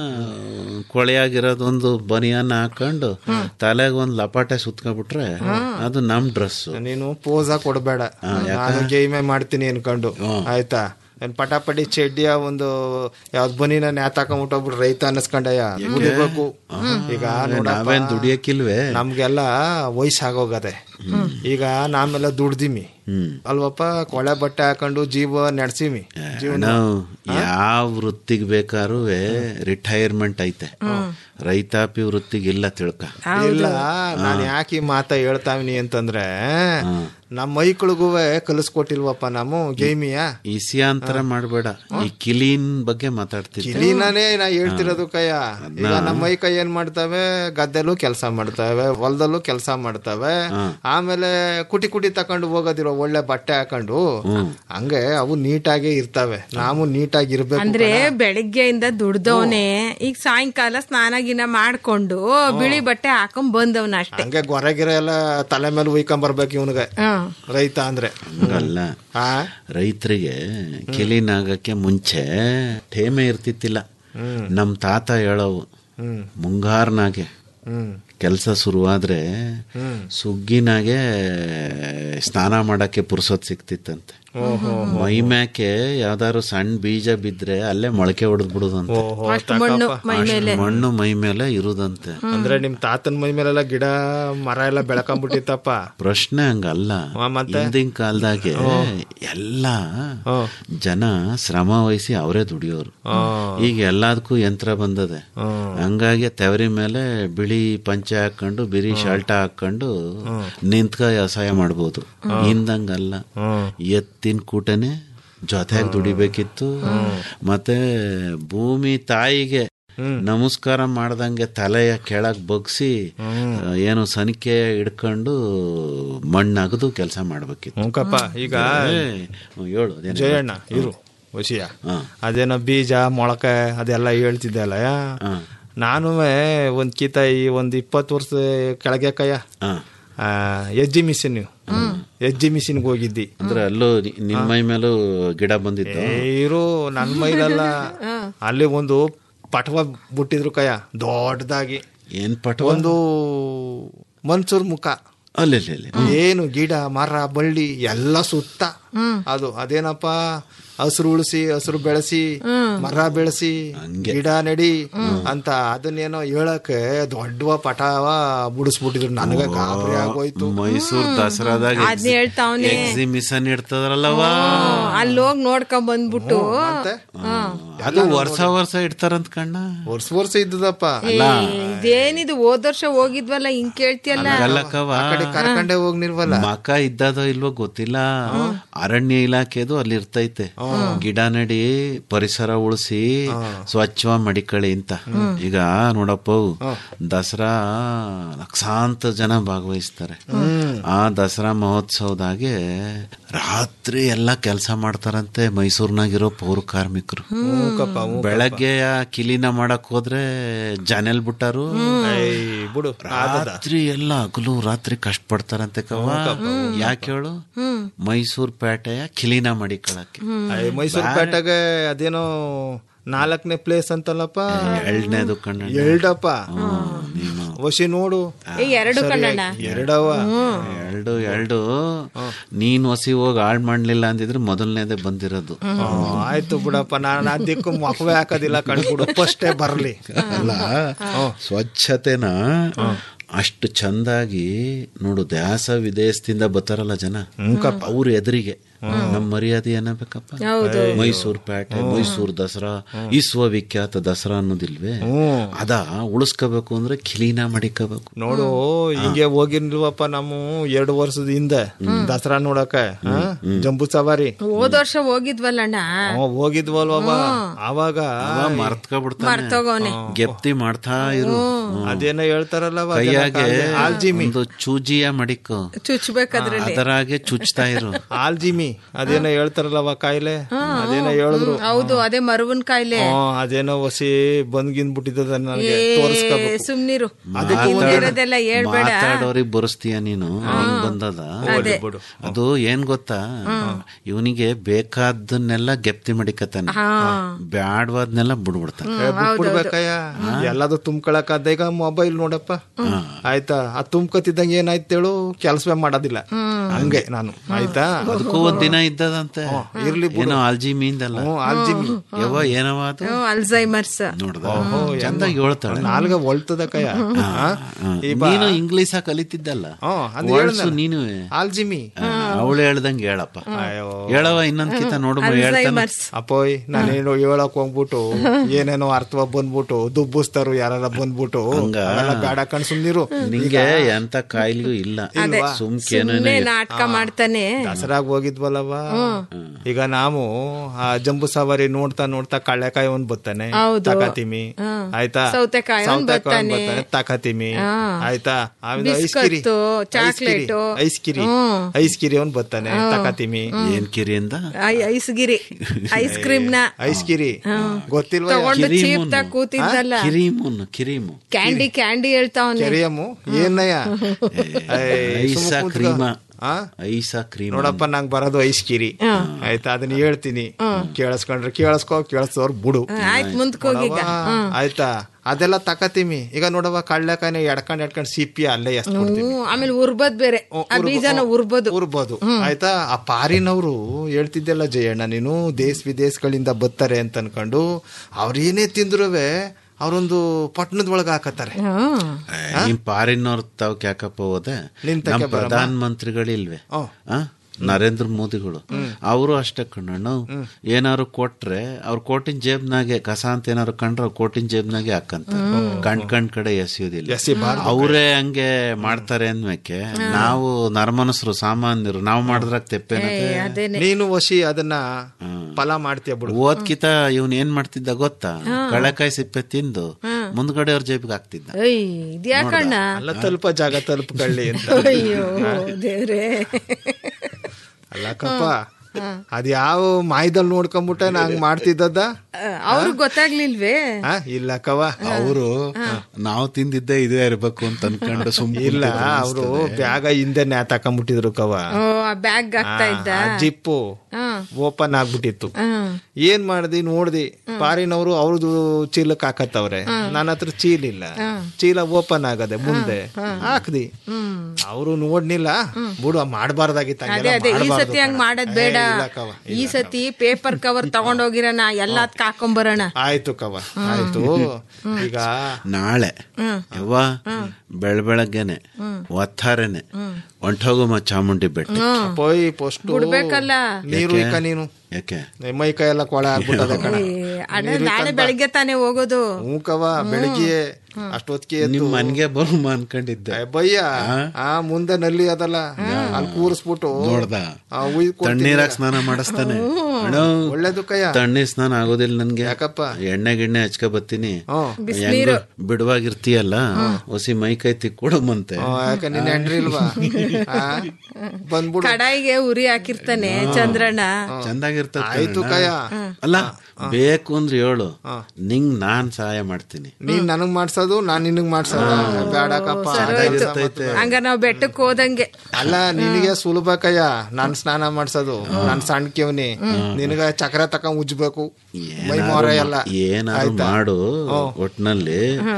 ಕೊಳೆಯಾಗಿರೋದೊಂದು ಬನಿಯನ್ನ ಹಾಕೊಂಡು ತಲೆಗೆ ಒಂದ್ ಲಪಾಟೆ ಸುತ್ಕೊಬಿಟ್ರೆ ಅದು ನಮ್ ಡ್ರೆಸ್ ನೀನು ಪೋಸ ಕೊಡ್ಬೇಡ ನಾನು ಗೇಮೆ ಮಾಡ್ತೀನಿ ಅನ್ಕೊಂಡು ಆಯ್ತಾ ಏನ್ ಪಟಾಪಟಿ ಚಡ್ಡಿಯ ಒಂದು ಯಾವ್ದು ಬನಿನ ನ್ಯಾತಾಕೊಂಡ್ಬಿಟ್ಟೋಗ್ಬಿಟ್ಟು ರೈತ ಅನ್ನಿಸ್ಕೊಂಡಯ್ಯ ದುಡಿಬೇಕು ಈಗ ನೋಡಪ್ಪ ನಾವೇನ್ ದುಡಿಯಕ್ಕಿಲ್ವೇ ನಮ್ಗೆಲ್ಲ ವಯಸ್ಸಾಗೋಗದೆ ಈಗ ನಾಮೆಲ್ಲ ದುಡ್ದಿಮಿ ಅಲ್ವಪ್ಪ ಕೊಳೆ ಬಟ್ಟೆ ಹಾಕೊಂಡು ಜೀವ ನಡೆಸಿಮಿ ಜೀವನ ನಾವು ಯಾವ ವೃತ್ತಿಗೆ ಬೇಕಾದ್ರೂ ರಿಟೈರ್ಮೆಂಟ್ ಐತೆ ರೈತಾಪಿ ವೃತ್ತಿಗೆ ಇಲ್ಲ ತಿಳ್ಕ ಇಲ್ಲ ನಾನು ಯಾಕೆ ಈ ಮಾತ ಹೇಳ್ತಾವಿನಿ ಅಂತಂದ್ರೆ ನಮ್ಮ ಮೈಕಳಿಗೂ ಕಲಿಸ್ಕೊಟ್ಟಿಲ್ವಪ್ಪ ನಾವು ಗೇಮಿಯ ಇಸಿಯಾಂತರ ಮಾಡ್ಬೇಡ ಈ ಕಿಲೀನ್ ಬಗ್ಗೆ ಮಾತಾಡ್ತಿದ್ದೆ ಕಿಲಿನಾನೇ ನಾ ಹೇಳ್ತಿರೋದು ಕಯ್ಯ ಈಗ ನಮ್ಮ ಮೈ ಕೈ ಏನ್ ಮಾಡ್ತವೆ ಗದ್ದೆಲ್ಲೂ ಕೆಲಸ ಮಾಡ್ತವೆ ಹೊಲದಲ್ಲೂ ಕೆಲಸ ಮಾಡ್ತವೆ ಆಮೇಲೆ ಕುಟಿ ಕುಟಿ ತಕೊಂಡು ಹೋಗೋದಿರೋ ಒಳ್ಳೆ ಬಟ್ಟೆ ಹಾಕೊಂಡು ಹಂಗೆ ಅವು ನೀಟಾಗೆ ಇರ್ತವೆ ನಾವು ನೀಟಾಗಿ ಇರ್ಬೇಕು ಅಂದ್ರೆ ಬೆಳಿಗ್ಗೆಯಿಂದ ದುಡ್ದವನೆ ಈಗ ಸಾಯಂಕಾಲ ಸ್ನಾನ ಗಿನ ಮಾಡ್ಕೊಂಡು ಬಿಳಿ ಬಟ್ಟೆ ಹಾಕೊಂಡ್ ಬಂದವನ ಅಷ್ಟೇ ಹಂಗೆ ಗೊರಗಿರ ಎಲ್ಲ ತಲೆ ಮೇಲೆ ಉಯ್ಕೊಂಡ್ ಬರ್ಬೇಕು ಇವನಿಗೆ ಹ್ಮ್ ರೈತ ಅಂದ್ರೆ ಹಂಗಲ್ಲ ಆ ರೈತರಿಗೆ ಕಿಲೀನ್ ಆಗಕ್ಕೆ ಮುಂಚೆ ಠೇಮೆ ಇರ್ತಿತ್ತಿಲ್ಲ ನಮ್ ತಾತ ಹೇಳವು ಮುಂಗಾರ್ನಾಗೆ ಕೆಲಸ ಶುರುವಾದ್ರೆ ಸುಗ್ಗಿನಾಗೆ ಸ್ನಾನ ಮಾಡಕ್ಕೆ ಪುರ್ಸೊತ್ ಸಿಕ್ತಿತ್ತಂತೆ ಮೈ ಮ್ಯಾಕೆ ಯಾವ್ದಾದ್ರು ಸಣ್ಣ ಬೀಜ ಬಿದ್ರೆ ಅಲ್ಲೇ ಮೊಳಕೆ ಹೊಡೆದ್ ಬಿಡುದಂತೆ ಅಷ್ಟು ಮಣ್ಣು ಮೈ ಮೇಲೆ ಅಷ್ಟ್ ಮಣ್ಣು ಮೈ ಮೇಲೆ ಇರುದಂತೆ ಅಂದ್ರೆ ನಿಮ್ ತಾತನ ಮೈ ಮೇಲೆಲ್ಲ ಗಿಡ ಮರ ಎಲ್ಲ ಬೆಳಕೊಂಡ್ಬಿಟ್ಟಿತ್ತಪ್ಪ ಪ್ರಶ್ನೆ ಹಂಗಲ್ಲ ಹಿಂದಿನ ಕಾಲದಾಗೆ ಎಲ್ಲ ಜನ ಶ್ರಮ ವಹಿಸಿ ಅವರೇ ದುಡಿಯೋರು ಈಗ ಎಲ್ಲದಕ್ಕೂ ಯಂತ್ರ ಬಂದದೆ ಹಂಗಾಗಿ ತೆವರಿ ಮೇಲೆ ಬಿಳಿ ಪಂಚೆ ಹಾಕೊಂಡು ಬಿರಿ ಶರ್ಟ ಹಾಕೊಂಡು ನಿಂತ್ಕ ವ್ಯವಸಾಯ ಮಾಡ್ಬೋದು ಹಿಂದಂಗಲ್ಲ ಎತ್ತಿನ ಕೂಟನೆ ಜೊತೆಗೆ ದುಡಿಬೇಕಿತ್ತು ಮತ್ತೆ ಭೂಮಿ ತಾಯಿಗೆ ನಮಸ್ಕಾರ ಮಾಡ್ದಂಗೆ ತಲೆಯ ಕೆಳಗ್ ಬಗ್ಸಿ ಏನು ಸನಿಕೆ ಹಿಡ್ಕೊಂಡು ಮಣ್ಣಗದು ಕೆಲಸ ಮಾಡ್ಬೇಕಿತ್ತು ಹುಂಕಪ್ಪ ಈಗ ಏ, ಹ್ಮ್, ಹೇಳು ಅದೇನು ಜಯಣ್ಣ ಇರು ವಿಷಯ ಅದೇನೋ ಬೀಜ ಮೊಳಕೆ ಅದೆಲ್ಲ ಹೇಳ್ತಿದ್ದಲ್ಲ ನಾನು ಒಂದ್ ಕಿತ ಈ ಒಂದ್ ಇಪ್ಪತ್ತು ವರ್ಷ ಕೆಳಗೆ ಕಯ್ಯ ಆ, ಎಜ್ಜಿ ಮಿಷಿನ್ ಎಜ್ಜಿ ಮಿಷಿನ್ಗೆ ಹೋಗಿದ್ದಿ ಅಂದ್ರೆ ಅಲ್ಲೂ ನಿ- ನಿನ್ ಮೈ ಮೇಲೂ ಗಿಡ ಬಂದಿತ್ತು ಇರು ನನ್ನ ಮೈಲಲ್ಲ ಅಲ್ಲಿ ಒಂದು ಪಟವ ಬಿಟ್ಟಿದ್ರು ಕಯ ದೊಡ್ಡದಾಗಿ ಏನ್ ಪಟ ಒಂದು ಮನ್ಸೂರ್ ಮುಖ ಅಲ್ಲಿ ಅಲ್ಲಿ ಅಲ್ಲಿ ಏನು ಗಿಡ ಮರ ಬಳ್ಳಿ ಎಲ್ಲ ಸುತ್ತ ಅದು ಅದೇನಪ್ಪ ಹಸಿರು ಉಳಿಸಿ ಹಸಿರು ಬೆಳೆಸಿ ಮರ ಬೆಳೆಸಿ ಗಿಡ ನಡಿ ಅಂತ ಅದನ್ನೇನೋ ಹೇಳಕ್ಕೆ ದೊಡ್ಡ ಪಟವ ಬಿಡಿಸ್ಬಿಟ್ಟಿದ್ರು ನನಗೆ ಗಾಬರಿ ಆಗೋಯ್ತು ಮೈಸೂರ್ ದಸರಾದಾಗ ಅದ್ನ ಹೇಳ್ತಾವ್ನೆ. ಎಕ್ಸಿಬಿಷನ್ ಇರ್ತದಲ್ಲವಾ ಅಲ್ಲಿ ಹೋಗಿ ನೋಡ್ಕೊಂಡ್ ಬಂದ್ಬಿಟ್ಟು ಅದು ವರ್ಷ ವರ್ಷ ಇಡ್ತಾರಂತ ಕಣ್ಣ ವರ್ಷ ವರ್ಷ ಇದ್ದದಪ್ಪ ಏ, ಇದೇನಿದು ಹೋದ ವರ್ಷ ಹೋಗಿದ್ವಲ್ಲ ಹಿಂಗ್ ಕೇಳ್ತಿಯಲ್ಲ ಅಲ್ಲಕ್ಕವ ಆ ಕಡೆ ಕರ್ಕೊಂಡೆ ಹೋಗ್ ನಿರ್ವಲ್ಲ ಮಕ ಇದ್ದದೋ ಇಲ್ವೋ ಗೊತ್ತಿಲ್ಲ ಅರಣ್ಯ ಇಲಾಖೆದು ಅಲ್ಲಿ ಇರ್ತೈತೆ ಗಿಡ ನಡಿ ಪರಿಸರ ಉಳಿಸಿ ಸ್ವಚ್ಛವಾಗಿ ಮಡಿಕಳಿ ಅಂತ ಈಗ ನೋಡಪ್ಪ ದಸರಾ ಲಕ್ಷಾಂತರ ಜನ ಭಾಗವಹಿಸ್ತಾರೆ ಆ ದಸರಾ ಮಹೋತ್ಸವದಾಗೆ ರಾತ್ರಿ ಎಲ್ಲ ಕೆಲಸ ಮಾಡ್ತಾರಂತೆ ಮೈಸೂರ್ನಾಗಿರೋ ಪೌರ ಕಾರ್ಮಿಕರು ಬೆಳಗ್ಗೆ ಆ ಕಿಲಿನ ಮಾಡಕ್ ಹೋದ್ರೆ ಜನೆಲ್ ಬಿಟ್ಟಾರು ಬಿಡು ರಾತ್ರಿ ಎಲ್ಲ ಹಗಲು ರಾತ್ರಿ ಕಷ್ಟಪಡ್ತಾರಂತೆ ಕವ ಯಾಕೆ ಹೇಳು ಮೈಸೂರ್ ಪೇಟೆಯ ಕಿಲಿನ ಮಡಿಕೊಳ್ಳಕ್ಕೆ ಅಯ್ಯ, ಮೈಸೂರು ಪೇಟೆಗೆ ಅದೇನೋ ನಾಲ್ಕನೇ ಪ್ಲೇಸ್ ಅಂತಲ್ಲಪ್ಪ ಎರಡನೇದು ಕಣ್ಣ ಎರಡಪ್ಪ ವಶಿ ನೋಡು ಏ ಎರಡು ಕಣ್ಣಣ್ಣ ಎರಡವ ಎರಡು ಎರಡು ನೀನ್ ಹೊಸಿ ಹೋಗಿ ಹಾಳ್ ಮಾಡ್ಲಿಲ್ಲ ಅಂದಿದ್ರೆ ಮೊದಲನೇದೇ ಬಂದಿರೋದು ಹ್ಮ್, ಆಯ್ತು ಬಿಡಪ್ಪ ನಾನು ಅದಕ್ಕೂ ಮಕವೇ ಹಾಕೋದಿಲ್ಲ ಕಣ್ಬಿಡು ಫಸ್ಟೇ ಬರ್ಲಿ ಅಲ್ಲ ಸ್ವಚ್ಛತೆನ ಅಷ್ಟು ಚಂದಾಗಿ ನೋಡು ದ್ಯಾಸ ವಿದೇಶದಿಂದ ಬರ್ತಾರಲ್ಲ ಜನ ಅವ್ರ ಎದುರಿಗೆ ನಮ್ಮ ಮರ್ಯಾದೆ ಏನಬೇಕಪ್ಪ ಮೈಸೂರು ಪೇಟೆ ಮೈಸೂರು ದಸರಾ ವಿಶ್ವವಿಖ್ಯಾತ ದಸರಾ ಅನ್ನೋದಿಲ್ವೇ ಅದ ಉಳಿಸ್ಕೋಬೇಕು ಅಂದ್ರೆ ಕಿಲೀನ ಮಡಿಕೋಬೇಕು ನೋಡು ಹಿಂಗೆ ಹೋಗಿರ್ಲಿವಪ್ಪ ನಾವು ಎರಡು ವರ್ಷದ ಹಿಂದೆ ದಸರಾ ನೋಡಕ ಹಾ? ಜಂಬೂ ಸವಾರಿ ಹೋದ ವರ್ಷ ಹೋಗಿದ್ವಲ್ಲಣ್ಣ ಹ್ಮ್, ಹೋಗಿದ್ವಲ್ವ ಅವಾಗ ಮರ್ತ್ಕೊಬಿಡ್ತಾನೆ ಮರ್ತೋಗವ್ನೆ ಗೆಪ್ತಿ ಮಾಡ್ತಾ ಇರು ಅದೇನೋ ಹೇಳ್ತಾರಲ್ಲ ಅವಾಗ ಕೈಯಾಗೆ ಆಲ್ಜಿಮಿ ಒಂದು ಚೂಜಿಯ ಮಡಿಕೋ ಚುಚ್ಬೇಕದ್ರಲ್ಲಿ ಅದರಾಗೆ ಚುಚ್ತಾ ಇರು ಆಲ್ಜಿಮಿ ಅದೇನೋ ಹೇಳ್ತಾರಲ್ಲವ ಕಾಯಿಲೆ ಅದೇನೋ ಹೇಳಿದ್ರು ಹೌದು ಅದೇ ಮರುವನ್ ಕಾಯಿಲೆ ಹ್ಮ್, ಅದೇನೋ ಹೊಸಿ ಬಂದ್ಗಿಂದ್ ಬಿಟ್ಟಿದ್ದದ ನನಗೆ ಏ ತೋರಿಸ್ಕೋಬೇಕು ಸುಮ್ನಿರು ಅದಕ್ಕೆ ಇರೋದೆಲ್ಲ ಹೇಳ್ಬೇಡ ಮಾತಾಡೋರಿಗೆ ಬರಸ್ತೀಯ ನೀನು ಹಿಂಗ್ ಬಂದದ ಅದು ಏನ್ ಗೊತ್ತಾ ಇವನಿಗೆ ಬೇಕಾದನ್ನೆಲ್ಲ ಗೆಪ್ತಿ ಮಡಿಕತಾನೆ ಬ್ಯಾಡ್ವಾದ್ನೆಲ್ಲ ಬಿಡ್ಬಿಡ್ತಾನೆ ಏ, ಬಿಟ್ಬಿಡ್ಬೇಕಯ್ಯ ಎಲ್ಲದು ತುಂಬ್ಕೊಳಕ್ ಈಗ ಮೊಬೈಲ್ ನೋಡಪ್ಪ ಆಯ್ತಾ ಆ ತುಂಬ್ಕೊತಿದ್ದಂಗೆ ಏನಾಯ್ತು ಹೇಳು ಕೆಲ್ಸವೇ ಮಾಡೋದಿಲ್ಲ ಹಂಗೆ ನಾನು ಆಯ್ತಾ ಅದಕ್ಕೂ ಒಂದ್ ದಿನ ಇದ್ದದಂತೆ ಇರ್ಲಿ ಏನೋ ಆಲ್ಜಿ ಮೀಂದಲ್ಲ ಹ್ಮ್, ಆಲ್ಜಿಮಿ ಯವ್ವ ಏನವ ಅದು ಹ್ಮ್, ಅಲ್ಝೈಮರ್ಸ್ ನೋಡ್ದ ಚಂದಾಗಿ ಹೇಳ್ತಾಳೆ ನಾಲ್ಗ ಒಳ್ತದ ಕಯ್ಯ ಹಾ. ನೀನು ಇಂಗ್ಲೀಷ ಕಲಿತಿದ್ದಲ್ಲ ಹ್ಮ್, ಅದ್ ವರ್ಡ್ಸು ಹೇಳ್ದೆ. ನೀನು ಆಲ್ಜಿಮಿ ಅವಳು ಹೇಳ್ದಂಗೆ ಹೇಳಪ್ಪ ಅಯ್ಯೋ ಹೇಳವ ಇನ್ನೊಂದ್ಕಿತ ನೋಡು ಹೇಳ್ತಾನೆ ಅಲ್ಝೈಮರ್ಸ್ ಅಪ್ಪೋಯ್ ನಾನೇನು ಹೇಳಕ್ ಹೋಗ್ಬಿಟ್ಟು ಏನೇನೋ ಅರ್ಥವ ಬಂದ್ಬಿಟ್ಟು ದುಬ್ಬುಸ್ತಾರು ಯಾರ ಬಂದ್ಬಿಟ್ಟು ಅವೆಲ್ಲ ಬೇಡ ಕಣ್ ಸುಮ್ನಿರು ನಿಂಗೆ ಎಂತ ಕಾಯಿಲೆಗೂ ಇಲ್ಲ ಸುಮ್ಕೇನೇನೆ ಸುಮ್ನೆ ನಾಟಕ ಮಾಡ್ತಾನೆ ದಸರಾಗ್ ಹೋಗಿದ್ವಲ್ಲವ ಈಗ ನಾವು ಆ ಜಂಬು ಸವಾರಿ ನೋಡ್ತಾ ನೋಡ್ತಾ ಕಳ್ಳೆಕಾಯಿ ಒಂದ್ ಬತ್ತಾನೆ ಹೌದು. ತಕತಿಮಿ ಆಯ್ತಾ ಸೌತೆಕಾಯಿ ಒಂದ್ ಸೌತೆಕಾಯಿ ಒಂದ್ ಬತ್ತಾನೆ. ಬತ್ತಾನೆ ತಕತಿಮಿ ಆಯ್ತಾ ಆಮೇಲೆ ಐಸ್ ಕಿರಿ ಬಿಸ್ಕತ್ತು, ಚಾಕ್ಲೇಟು. ಐಸ್ ಕಿರಿ ಹ್ಮ್. ಐಸ್ ಕಿರಿ ಒಂದ್ ಬತ್ತಾನೆ ತಕತಿಮಿ ಏನ್ ಕಿರಿಯಿಂದ ಐ- ಐಸ್ಗಿರಿ ಐಸ್ ಕ್ರೀಮ್ ನ ಐಸ್ ಕಿರಿ ಗೊತ್ತಿಲ್ವಾ ತಗೊಂಡು ಚೀಪ್ ಕಿರಿಮುನ್ನು. ತಾ ಕೂತಿದ್ದಲ್ಲ ಕಿರಿಮುನ್ ಕಿರಿಮು ಕ್ಯಾಂಡಿ ಕ್ಯಾಂಡಿ ಹೇಳ್ತಾವನೆ ಕೆರಿಯಮ್ಮು ಏನಯ್ಯ ಐಸ ಕ್ರೀಮ ಆ? ಐಸ ಕ್ರೀಮ್ ನೋಡಪ್ಪ ನಂಗ್ ಬರೋದು ಐಸ್ ಕಿರಿ ಆಯ್ತಾ ಅದನ್ನ ಹೇಳ್ತೀನಿ ಕೇಳಿಸ್ಕೊಂಡ್ರೆ ಕೇಳಿಸ್ಕೊ ಕೇಳಿಸೋರ್ ಬಿಡು ಆಯ್ತು ಮುಂದ್ಕೋಗೀಗ ನೋಡವ್ವ, ಆಯ್ತಾ ಅದೆಲ್ಲ ತಕತಿಮಿ ಈಗ ನೋಡವ ಕಳ್ಳೆಕಾಯಿನ ಎಡ್ಕೊಂಡ್ ಎಡ್ಕೊಂಡ್ ಸಿಪ್ಪಿ ಅಲ್ಲೇ ಎಷ್ಟ್ ಬಿಡ್ತೀನಿ ಹ್ಮ್ ಆಮೇಲೆ ಉರ್ಬದ್ ಬೇರೆ ಆ ಬೀಜನ ಉರ್ಬೋದು ಉರ್ಬೋದು ಆಯ್ತಾ ಆ ಪಾರಿನವರು ಹೇಳ್ತಿದ್ದೆಲ್ಲ ಜಯಣ್ಣ ನೀನು ದೇಶ ವಿದೇಶಗಳಿಂದ ಬರ್ತಾರೆ ಅಂತ ಅನ್ಕೊಂಡು ಅವ್ರೇನೇ ತಿಂದ್ರುವೆ ಅವರೊಂದು ಪಟ್ಟಣದ ಒಳಗೆ ಹಾಕತ್ತಾರೆ ನಿಮ್ ಪಾರಿನವ್ರ ತಾವ್ ಯಾಕಪ್ಪ ಹೋದೆ ನಿನ್ ತಕ್ಕೆ ನಮ್ ಪ್ರಧಾನ ಮಂತ್ರಿಗಳಿಲ್ವೇ ಆ? ನರೇಂದ್ರ ಮೋದಿಗಳು ಅವರು ಅಷ್ಟೇ ಕಣ್ಣಣ್ಣ ಏನಾರು ಕೊಟ್ರೆ ಅವ್ರ ಕೋಟಿನ ಜೇಬ್ನಾಗೆ ಕಸ ಅಂತ ಏನಾರು ಕಂಡ್ರೆ ಅವ್ರ ಕೋಟಿನ ಜೇಬ್ನಾಗೆ ಹಾಕಂತ ಕಣ್ ಕಣ್ ಕಡೆ ಎಸೆಯೋದಿಲ್ಲ ಎಸಿಬಾರ್ದು ಅವರೇ ಹಂಗೆ ಮಾಡ್ತಾರೆ ಅಂದ್ಮೇಕೆ ನಾವು ನರ್ಮನಸ್ರು ಸಾಮಾನ್ಯರು ನಾವು ಮಾಡಿದ್ರಾಗ ತೆಪ್ಪೇನತೆ ಅದೇನೆ ನೀನು ವಶಿ ಅದನ್ನ ಫಲ ಮಾಡ್ತೀಯ ಬಿಡು ಓದ್ಕಿತ ಇವನ್ ಏನ್ ಮಾಡ್ತಿದ್ದ ಗೊತ್ತಾ ಕಳೆಕಾಯಿ ಸಿಪ್ಪೆ ತಿಂದು ಮುಂದ್ಗಡೆ ಅವ್ರ ಜೇಬಿಗೆ ಹಾಕ್ತಿದ್ದ ಏಯ್ ಇದ್ಯಾಕಣ್ಣ ಅಲ್ಲ ತಲುಪ ಜಾಗ ತಲುಪಕೊಳ್ಳಿ ಅಂತ ಅಯ್ಯೋ ದೇವ್ರೇ ಅಲ್ಲಕ್ಕಪ್ಪ ಅದ್ ಯಾವ ಮಾಯದಲ್ಲಿ ನೋಡ್ಕೊಂಬಿಟ್ಟೆ ನಾ ಹಂಗ್ ಮಾಡ್ತಿದ್ದದ್ದ ಅವ್ರಿಗೆ ಗೊತ್ತಾಗ್ಲಿಲ್ವೇ ಆ, ಇಲ್ಲ ಕವ ಅವರು ನಾವು ತಿಂದಿದ್ದೆ ಇದೇ ಇರ್ಬೇಕು ಅಂತ ಅನ್ಕೊಂಡು ಸುಮ್ಮನೆ ಇಲ್ಲ ಅವರು ಬ್ಯಾಗ ಹಿಂದೆ ನ್ಯಾತಾಕೊಂಬಿಟ್ಟಿದ್ರು ಕವ ಓ ಆ ಬ್ಯಾಗ್ ಆಗ್ತಾ ಇದ್ದ ಜಿಪ್ಪು ಹ್ಮ್. ಓಪನ್ ಆಗ್ಬಿಟ್ಟಿತ್ತು ಹ್ಮ್. ಏನ್ ಮಾಡ್ದಿ ನೋಡ್ದಿ ಪಾರಿನವರು ಅವ್ರದ್ದು ಚೀಲಕ್ ಹಾಕತ್ತವ್ರೆ ನನ್ನ ಹತ್ರ ಚೀಲ ಇಲ್ಲ ಚೀಲ ಓಪನ್ ಆಗದೆ ಮುಂದೆ ಹಾಕ್ದಿ ಅವರು ನೋಡ್ನಿಲ್ಲ ಬಿಡು ಮಾಡಬಾರ್ದಾಗಿತ್ತ ಅದೇ ಅದೇ ಈ ಸತಿ ಹಂಗ್ ಮಾಡದ್ ಬೇಡ ಈ ಸತಿ ಪೇಪರ್ ಕವರ್ ತಗೊಂಡೋಗಿರೋಣ ಎಲ್ಲದಕ್ಕ ಹಾಕೊಂಬರೋಣ ಆಯ್ತು ಕವ ಆಯ್ತು ಈಗ ನಾಳೆ ಯವ್ವ ಬೆಳ ಬೆಳಗ್ಗೆನೆ ಒತ್ತಾರೆನೆ ಹೊಂಟೋಗಮ್ಮ ಚಾಮುಂಡಿ ಬೆಟ್ಟ ಪೋಯ್ ಪೋಸ್ಟ್ ಬಿಡ್ಬೇಕಲ್ಲ ನೀರು ಯಾಕೆ? ಇಕ್ಕ ನೀನು ಯಾಕೆ ಮೈ ಕೈ ಎಲ್ಲ ಕೊಳೆ ಆಗ್ಬಿಟ್ಟದೆ ಕಣ ಏ, ಅಣ್ಣ ನಾಳೆ ಬೆಳಗ್ಗೆ ತಾನೇ ಹೋಗೋದು ಹ್ಞೂ ಕವ ಬೆಳಿಗ್ಗೆ ಅಷ್ಟೊತ್ತಿಗೆ ಎದ್ದು ನಿಮ್ ಮನ್ಗೆ ಬರುಮ ಅನ್ಕೊಂಡಿದ್ದೆ ಏ, ಬಯ್ಯ ಆ ಮುಂದೆ ನಲ್ಲಿ ಅದಲ್ಲ ಅಲ್ಲಿ ಕೂರಿಸ್ಬಿಟ್ಟು ನೋಡ್ದ ಆ, ಉಯ್ದ್ ಕೊಡ್ತೀನಿ. ತಣ್ಣೀರಾಗ ಸ್ನಾನ ಮಾಡಿಸ್ತಾನೆ ಅಣ್ಣ ಒಳ್ಳೇದು ಕಯ್ಯ ತಣ್ಣೀರ್ ಸ್ನಾನ ಆಗೋದಿಲ್ಲ ನನ್ಗೆ ಯಾಕಪ್ಪ ಎಣ್ಣೆ ಗಿಣ್ಣೆ ಹಚ್ಕ ಬತ್ತೀನಿ ಹ್ಮ್. ಹೆಂಗು ಬಿಡುವಾಗಿರ್ತೀಯಲ್ಲ ಹೊಸಿ ಮೈ ಕೈ ತಿಕ್ಕೊಡಮಂತೆ ಆ, ಯಾಕೆ ನಿನ್ನ ಹೆಂಡ್ರಿ ಇಲ್ವಾ ಆ? ಬಂದ್ಬಿಡು ಕಡಾಯಿಗೆ ಉರಿ ಹಾಕಿರ್ತಾನೆ ಚಂದ್ರಣ್ಣ ಚಂದಾಗಿರ್ತದೆ ಆಯ್ತು ಕಯ್ಯ ಅಲ್ಲ ಬೇಕು ಅಂದ್ರೆ ಹೇಳು ನಿಂಗ್ ನಾನ್ ಸಹಾಯ ಮಾಡ್ತೀನಿ ನೀನ್ ನನಗ್ ಮಾಡ್ಸೋದು ನಾನ್ ನಿನಗ್ ಮಾಡ್ಸೋದ ಬೇಡಕಪ್ಪ ಚೆನ್ನಾಗಿರ್ತೈತೆ. ಹಂಗ ನಾವ್ ಬೆಟ್ಟಕ್ ಹೋದಂಗೆ ಅಲ್ಲ ನಿನಗೆ ಸುಲಭ ಕಯ್ಯ ನಾನ್ ಸ್ನಾನ ಮಾಡ್ಸೋದು ನಾನ್ ಸಣ್ಣಕ್ಯವನಿ ನಿನಗ ಚಕ್ರ ತಕೊಂಡ್ ಉಜ್ಬೇಕು ಮೈ ಮೊರ ಎಲ್ಲ ಏನಾದ್ರು ಮಾಡು ಒಟ್ನಲ್ಲಿ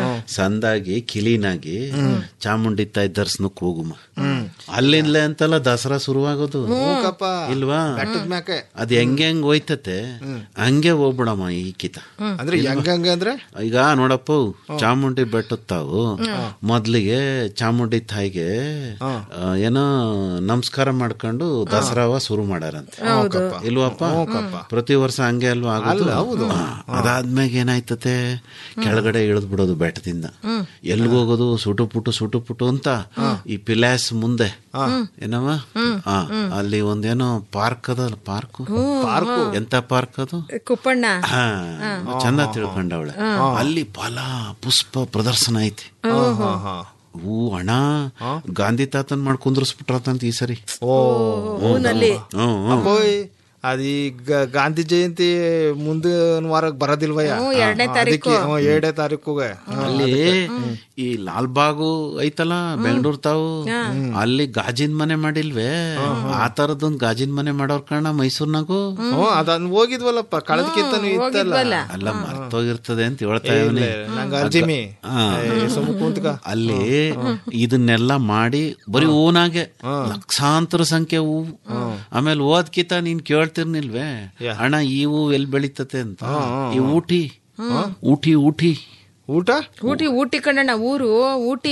ಸಂದಾಗಿ ಕಿಲೀನಾಗಿ ಚಾಮುಂಡಿ ತಾಯಿ ದರ್ಶನಕ್ಕೆ ಹೋಗುಮ ಅಲ್ಲಿಂದಲೇ ಅಂತಲ್ಲ ದಸರಾ ಶುರುವಾಗೋದು ಮೂಕಪ್ಪ ಇಲ್ವಾ ಬೆಟ್ಟದ ಮ್ಯಾಕೆ ಅದ್ ಹೆಂಗ್ ಹೆಂಗ್ ಹೋಯ್ತತೆ ಹಂಗೆ ಹೋಗ್ಬಿಡಮ್ಮ ಈ ಕಿತ ಅಂದ್ರೆ ಹೆಂಗಂಗೆ ಅಂದ್ರೆ ಈಗ ನೋಡಪ್ಪ ಚಾಮುಂಡಿ ಬೆಟ್ಟದ ತಾವು ಮೊದ್ಲಿಗೆ ಚಾಮುಂಡಿ ತಾಯಿಗೆ ಆ, ಏನೋ ನಮಸ್ಕಾರ ಮಾಡ್ಕೊಂಡು ದಸರಾವ ಶುರು ಮಾಡ್ಯಾರಂತೆ ಇಲ್ವಪ್ಪ ಪ್ರತಿ ವರ್ಷ ಹಂಗೆ ಅಲ್ವಾ ಆಗೋದು ಹಾ, ಅದಾದ್ಮ್ಯಾಗ ಏನಾಯ್ತತೆ ಕೆಳಗಡೆ ಇಳಿದ್ ಬಿಡೋದು ಬೆಟ್ಟದಿಂದ ಎಲ್ಗ್ ಹೋಗೋದು ಸುಟು ಪುಟು ಸುಟು ಪುಟು ಅಂತ ಈ ಪಿಲಾಸ್ ಮುಂದೆ ಏನವ ಹಾ ಅಲ್ಲಿ ಒಂದೇನೋ ಪಾರ್ಕ್ ಅದಲ್ಲ ಪಾರ್ಕ್ ಪಾರ್ಕ್ ಎಂತ ಪಾರ್ಕ್ ಅದು ಕುಪ್ಪಣ್ಣ ಹಾ ಚಂದ ತಿಳ್ಕೊಂಡವಳೆ ಅಲ್ಲಿ ಫಲ ಪುಷ್ಪ ಪ್ರದರ್ಶನ ಐತಿ ಹೂ ಅಣ್ಣ ಗಾಂಧಿ ತಾತನ್ ಮಾಡಿ ಕುಂದ್ರಸ್ಬಿಟ್ರತಂತ ಈ ಸರಿ ಓ ಹೂನಲ್ಲಿ ಹ್ಮ್ ಹ್ಮ್. ಅಪ್ಪೋಯ್ ಅದೀಗ ಗಾಂಧಿ ಜಯಂತಿ ಮುಂದಿನ ವಾರಕ್ಕೆ ಬರೋದಿಲ್ವಯ್ಯ ಹ್ಞೂ, ಎರಡ್ನೇ ತಾರೀಕು. ಅದಕ್ಕೆ, ಹ್ಞೂ, ಎರಡನೇ ತಾರೀಕುಗೆ ಅಲ್ಲಿ ಈ ಲಾಲ್ಬಾಗು ಐತಲ್ಲ ಬೆಂಗಳೂರು ತಾವು ಅಲ್ಲಿ ಗಾಜಿನ ಮನೆ ಮಾಡಿಲ್ವೇ ಆ ತರದೊಂದ್ ಗಾಜಿನ ಮನೆ ಮಾಡೋರ್ ಕಾರಣ ಮೈಸೂರ್ನಾಗು ಹ್ಞೂ ಅದನ್ನ ಹೋಗಿದ್ವಲ್ಲಪ್ಪ ಕಳೆದಕ್ಕಿಂತನೂ ಇತ್ತಲ್ಲ ಅಲ್ಲ ಮರ್ತೋಗಿರ್ತದೆ ಅಂತ ಹೇಳ್ತಾ ಇವ್ನಿ. ನಂಗೆ ಅರ್ಜಿಮಿ ಹಾ. ಸುಮ್ಮ ಕುಂತ್ಕ ಅಲ್ಲಿ ಇದನ್ನೆಲ್ಲ ಮಾಡಿ ಬರೀ ಹೂನಾಗೆ ಲಕ್ಷಾಂತರ ಸಂಖ್ಯೆ ಹೂವು ಆಮೇಲೆ ಓದ್ಕಿತ ನೀನ್ ಕೇಳ್ತಿರ್ನಿಲ್ವೇ ಅಣ್ಣ ಈ ಹೂವು ಎಲ್ಲಿ ಬೆಳಿತತೆ ಅಂತ ಈ ಊಟಿ ಊಟಿ ಊಟಿ ಊಟ ಊಟಿ ಊಟಿ ಕಣ್ಣಣ್ಣ ಊರು ಊಟಿ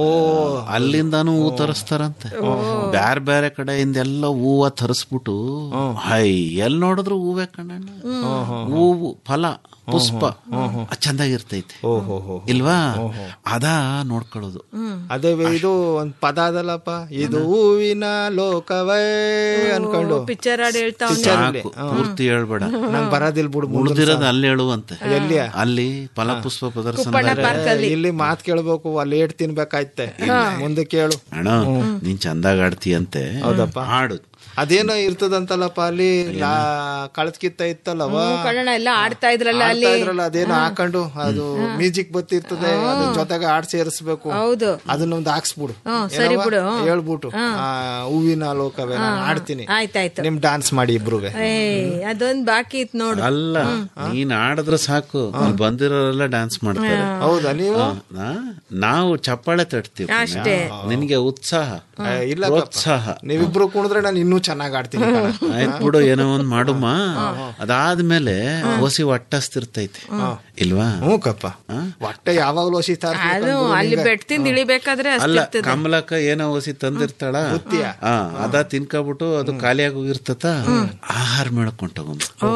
ಅಲ್ಲಿಂದಾನು ಹೂ ತರಿಸ್ತಾರಂತೆ ಬ್ಯಾರೆ ಬೇರೆ ಕಡೆಯಿಂದ ಎಲ್ಲ ಹೂವ ತರಿಸ್ಬಿಟ್ಟು ಹೈ ಎಲ್ ನೋಡಿದ್ರು ಹೂವೇ ಕಣ್ಣಣ್ಣ ಹೂವು ಫಲ ಪುಷ್ಪ ಅದ್ ಚಂದಾಗಿರ್ತೈತೆ ಇಲ್ವಾ ಅದ ನೋಡ್ಕೊಳ್ಳೋದು ಅದೇ ಇದು ಒಂದ್ ಪದ ಅದಲ್ಲಪ್ಪ ಇದು ಹೂವಿನ ಲೋಕವೇ ಅನ್ಕೊಂಡು ಪಿಕ್ಚರ್ ಹಾಡು ಹೇಳ್ತಾವ್ ಸಾಕು ಪೂರ್ತಿ ಹೇಳ್ಬೇಡ ನಂಗ್ ಬರೋದಿಲ್ ಬಿಡು ಮುಂದಿನ ಉಳ್ದಿರೋದು ಅಲ್ಲಿ ಹೇಳುವಂತೆ ಎಲ್ಲಿಯ? ಅಲ್ಲಿ ಫಲಪುಷ್ಪ ಪ್ರದರ್ಶನ ಸಲ. ಇಲ್ಲಿ ಮಾತ್ ಕೇಳ್ಬೇಕು ಅಲ್ಲಿ ಏಟ್ ತಿನ್ಬೇಕಾಯ್ತೆ ಮುಂದೆ ಕೇಳು ಅಣ್ಣ ನೀನ್ ಚಂದಾಗ ಆಡ್ತೀಯಂತೆ ಹೌದಪ್ಪ. ಹಾಡು ಅದೇನೋ ಇರ್ತದಂತಲ್ಲಪ್ಪ ಅಲ್ಲಿ ಕಳದ್ಕಿತ್ತ ಇತ್ತಲ್ಲವ ಕಣ್ಣಣ್ಣ ಎಲ್ಲ ಆಡ್ತಾ ಇದ್ರಲ್ಲ ಅಲ್ಲಿ ಆಡ್ತಾ ಇದ್ರಲ್ಲ ಅದೇನೋ ಹಾಕೊಂಡು ಅದು ಮ್ಯೂಸಿಕ್ ಬತ್ತಿರ್ತದೆ ಅದ್ರ ಜೊತೆಗೆ ಹಾಡ್ ಸೇರಿಸ್ಬೇಕು ಹೌದು ಅದನ್ನೊಂದು ಹಾಕ್ಸ್ಬಿಡು ಹ್ಮ್, ಸರಿ ಏನವ್ವ? ಬಿಡು, ಹ್ಮ್. ಹೇಳ್ಬಿಟ್ಟು ಆ, ಹೂವಿನ ಲೋಕವೇ ನಾನು ಆಡ್ತೀನಿ ಆಯ್ತಾಯ್ತು ನಿಮ್ ಡಾನ್ಸ್ ಮಾಡಿ ಇಬ್ರುವೆ ಏ ಅದೊಂದ್ ಬಾಕಿ ಇತ್ ನೋಡು ಅಲ್ಲ ನೀನ್ ಆಡಿದ್ರೆ ಸಾಕು ಅಲ್ಲಿ ಬಂದಿರೋರೆಲ್ಲ ಡ್ಯಾನ್ಸ್ ಮಾಡ್ತಾರೆ ಹೌದಾ ನೀವು ಹಾ, ನಾ- ನಾವು ಚಪ್ಪಾಳೆ ತಟ್ತೀವಿ ಅಷ್ಟೇ. ನಿನಗೆ ಉತ್ಸಾಹ ಏ, ಇಲ್ಲ ಪ್ರೋತ್ಸಾಹ ನೀವಿಬ್ರು ಕುಣಿದ್ರೆ ನಾನು ಇನ್ನೂ ಚೆನ್ನಾಗಿ ಆಡ್ತೀನಿ ಕಣ. ಆಯ್ತು ಬಿಡು ಏನೋ ಒಂದ್ ಮಾಡುಮ್ಮ ಅದಾದ್ಮೇಲೆ ಹೊಸಿ ಒಟ್ಟಸ್ತಿರ್ತೈತೆ ಇಲ್ವಾ ಹ್ಞೂ ಕಪ್ಪ ಹೊಟ್ಟೆ ಯಾವಾಗ್ಲೂ ಹಸಿತಾ ಇರ್ತದೆ ಅದು ಅಲ್ಲಿ ಬೆಟ್ಟದಿಂದ ಇಳಿಬೇಕಾದ್ರೆ ಅಲ್ಲ ಅಷ್ಟಿರ್ತದೆ ಕಮಲಕ್ಕ ಏನೋ ಹೊಸಿ ತಂದಿರ್ತಾಳ ಆ, ಅದ ತಿನ್ಕೊಬಿಟ್ಟು ಅದು ಖಾಲಿಯಾಗಿ ಹೋಗಿರ್ತತ ಆಹಾರ ಮೇಳಕೊಂಡೋಗಮ್ಮ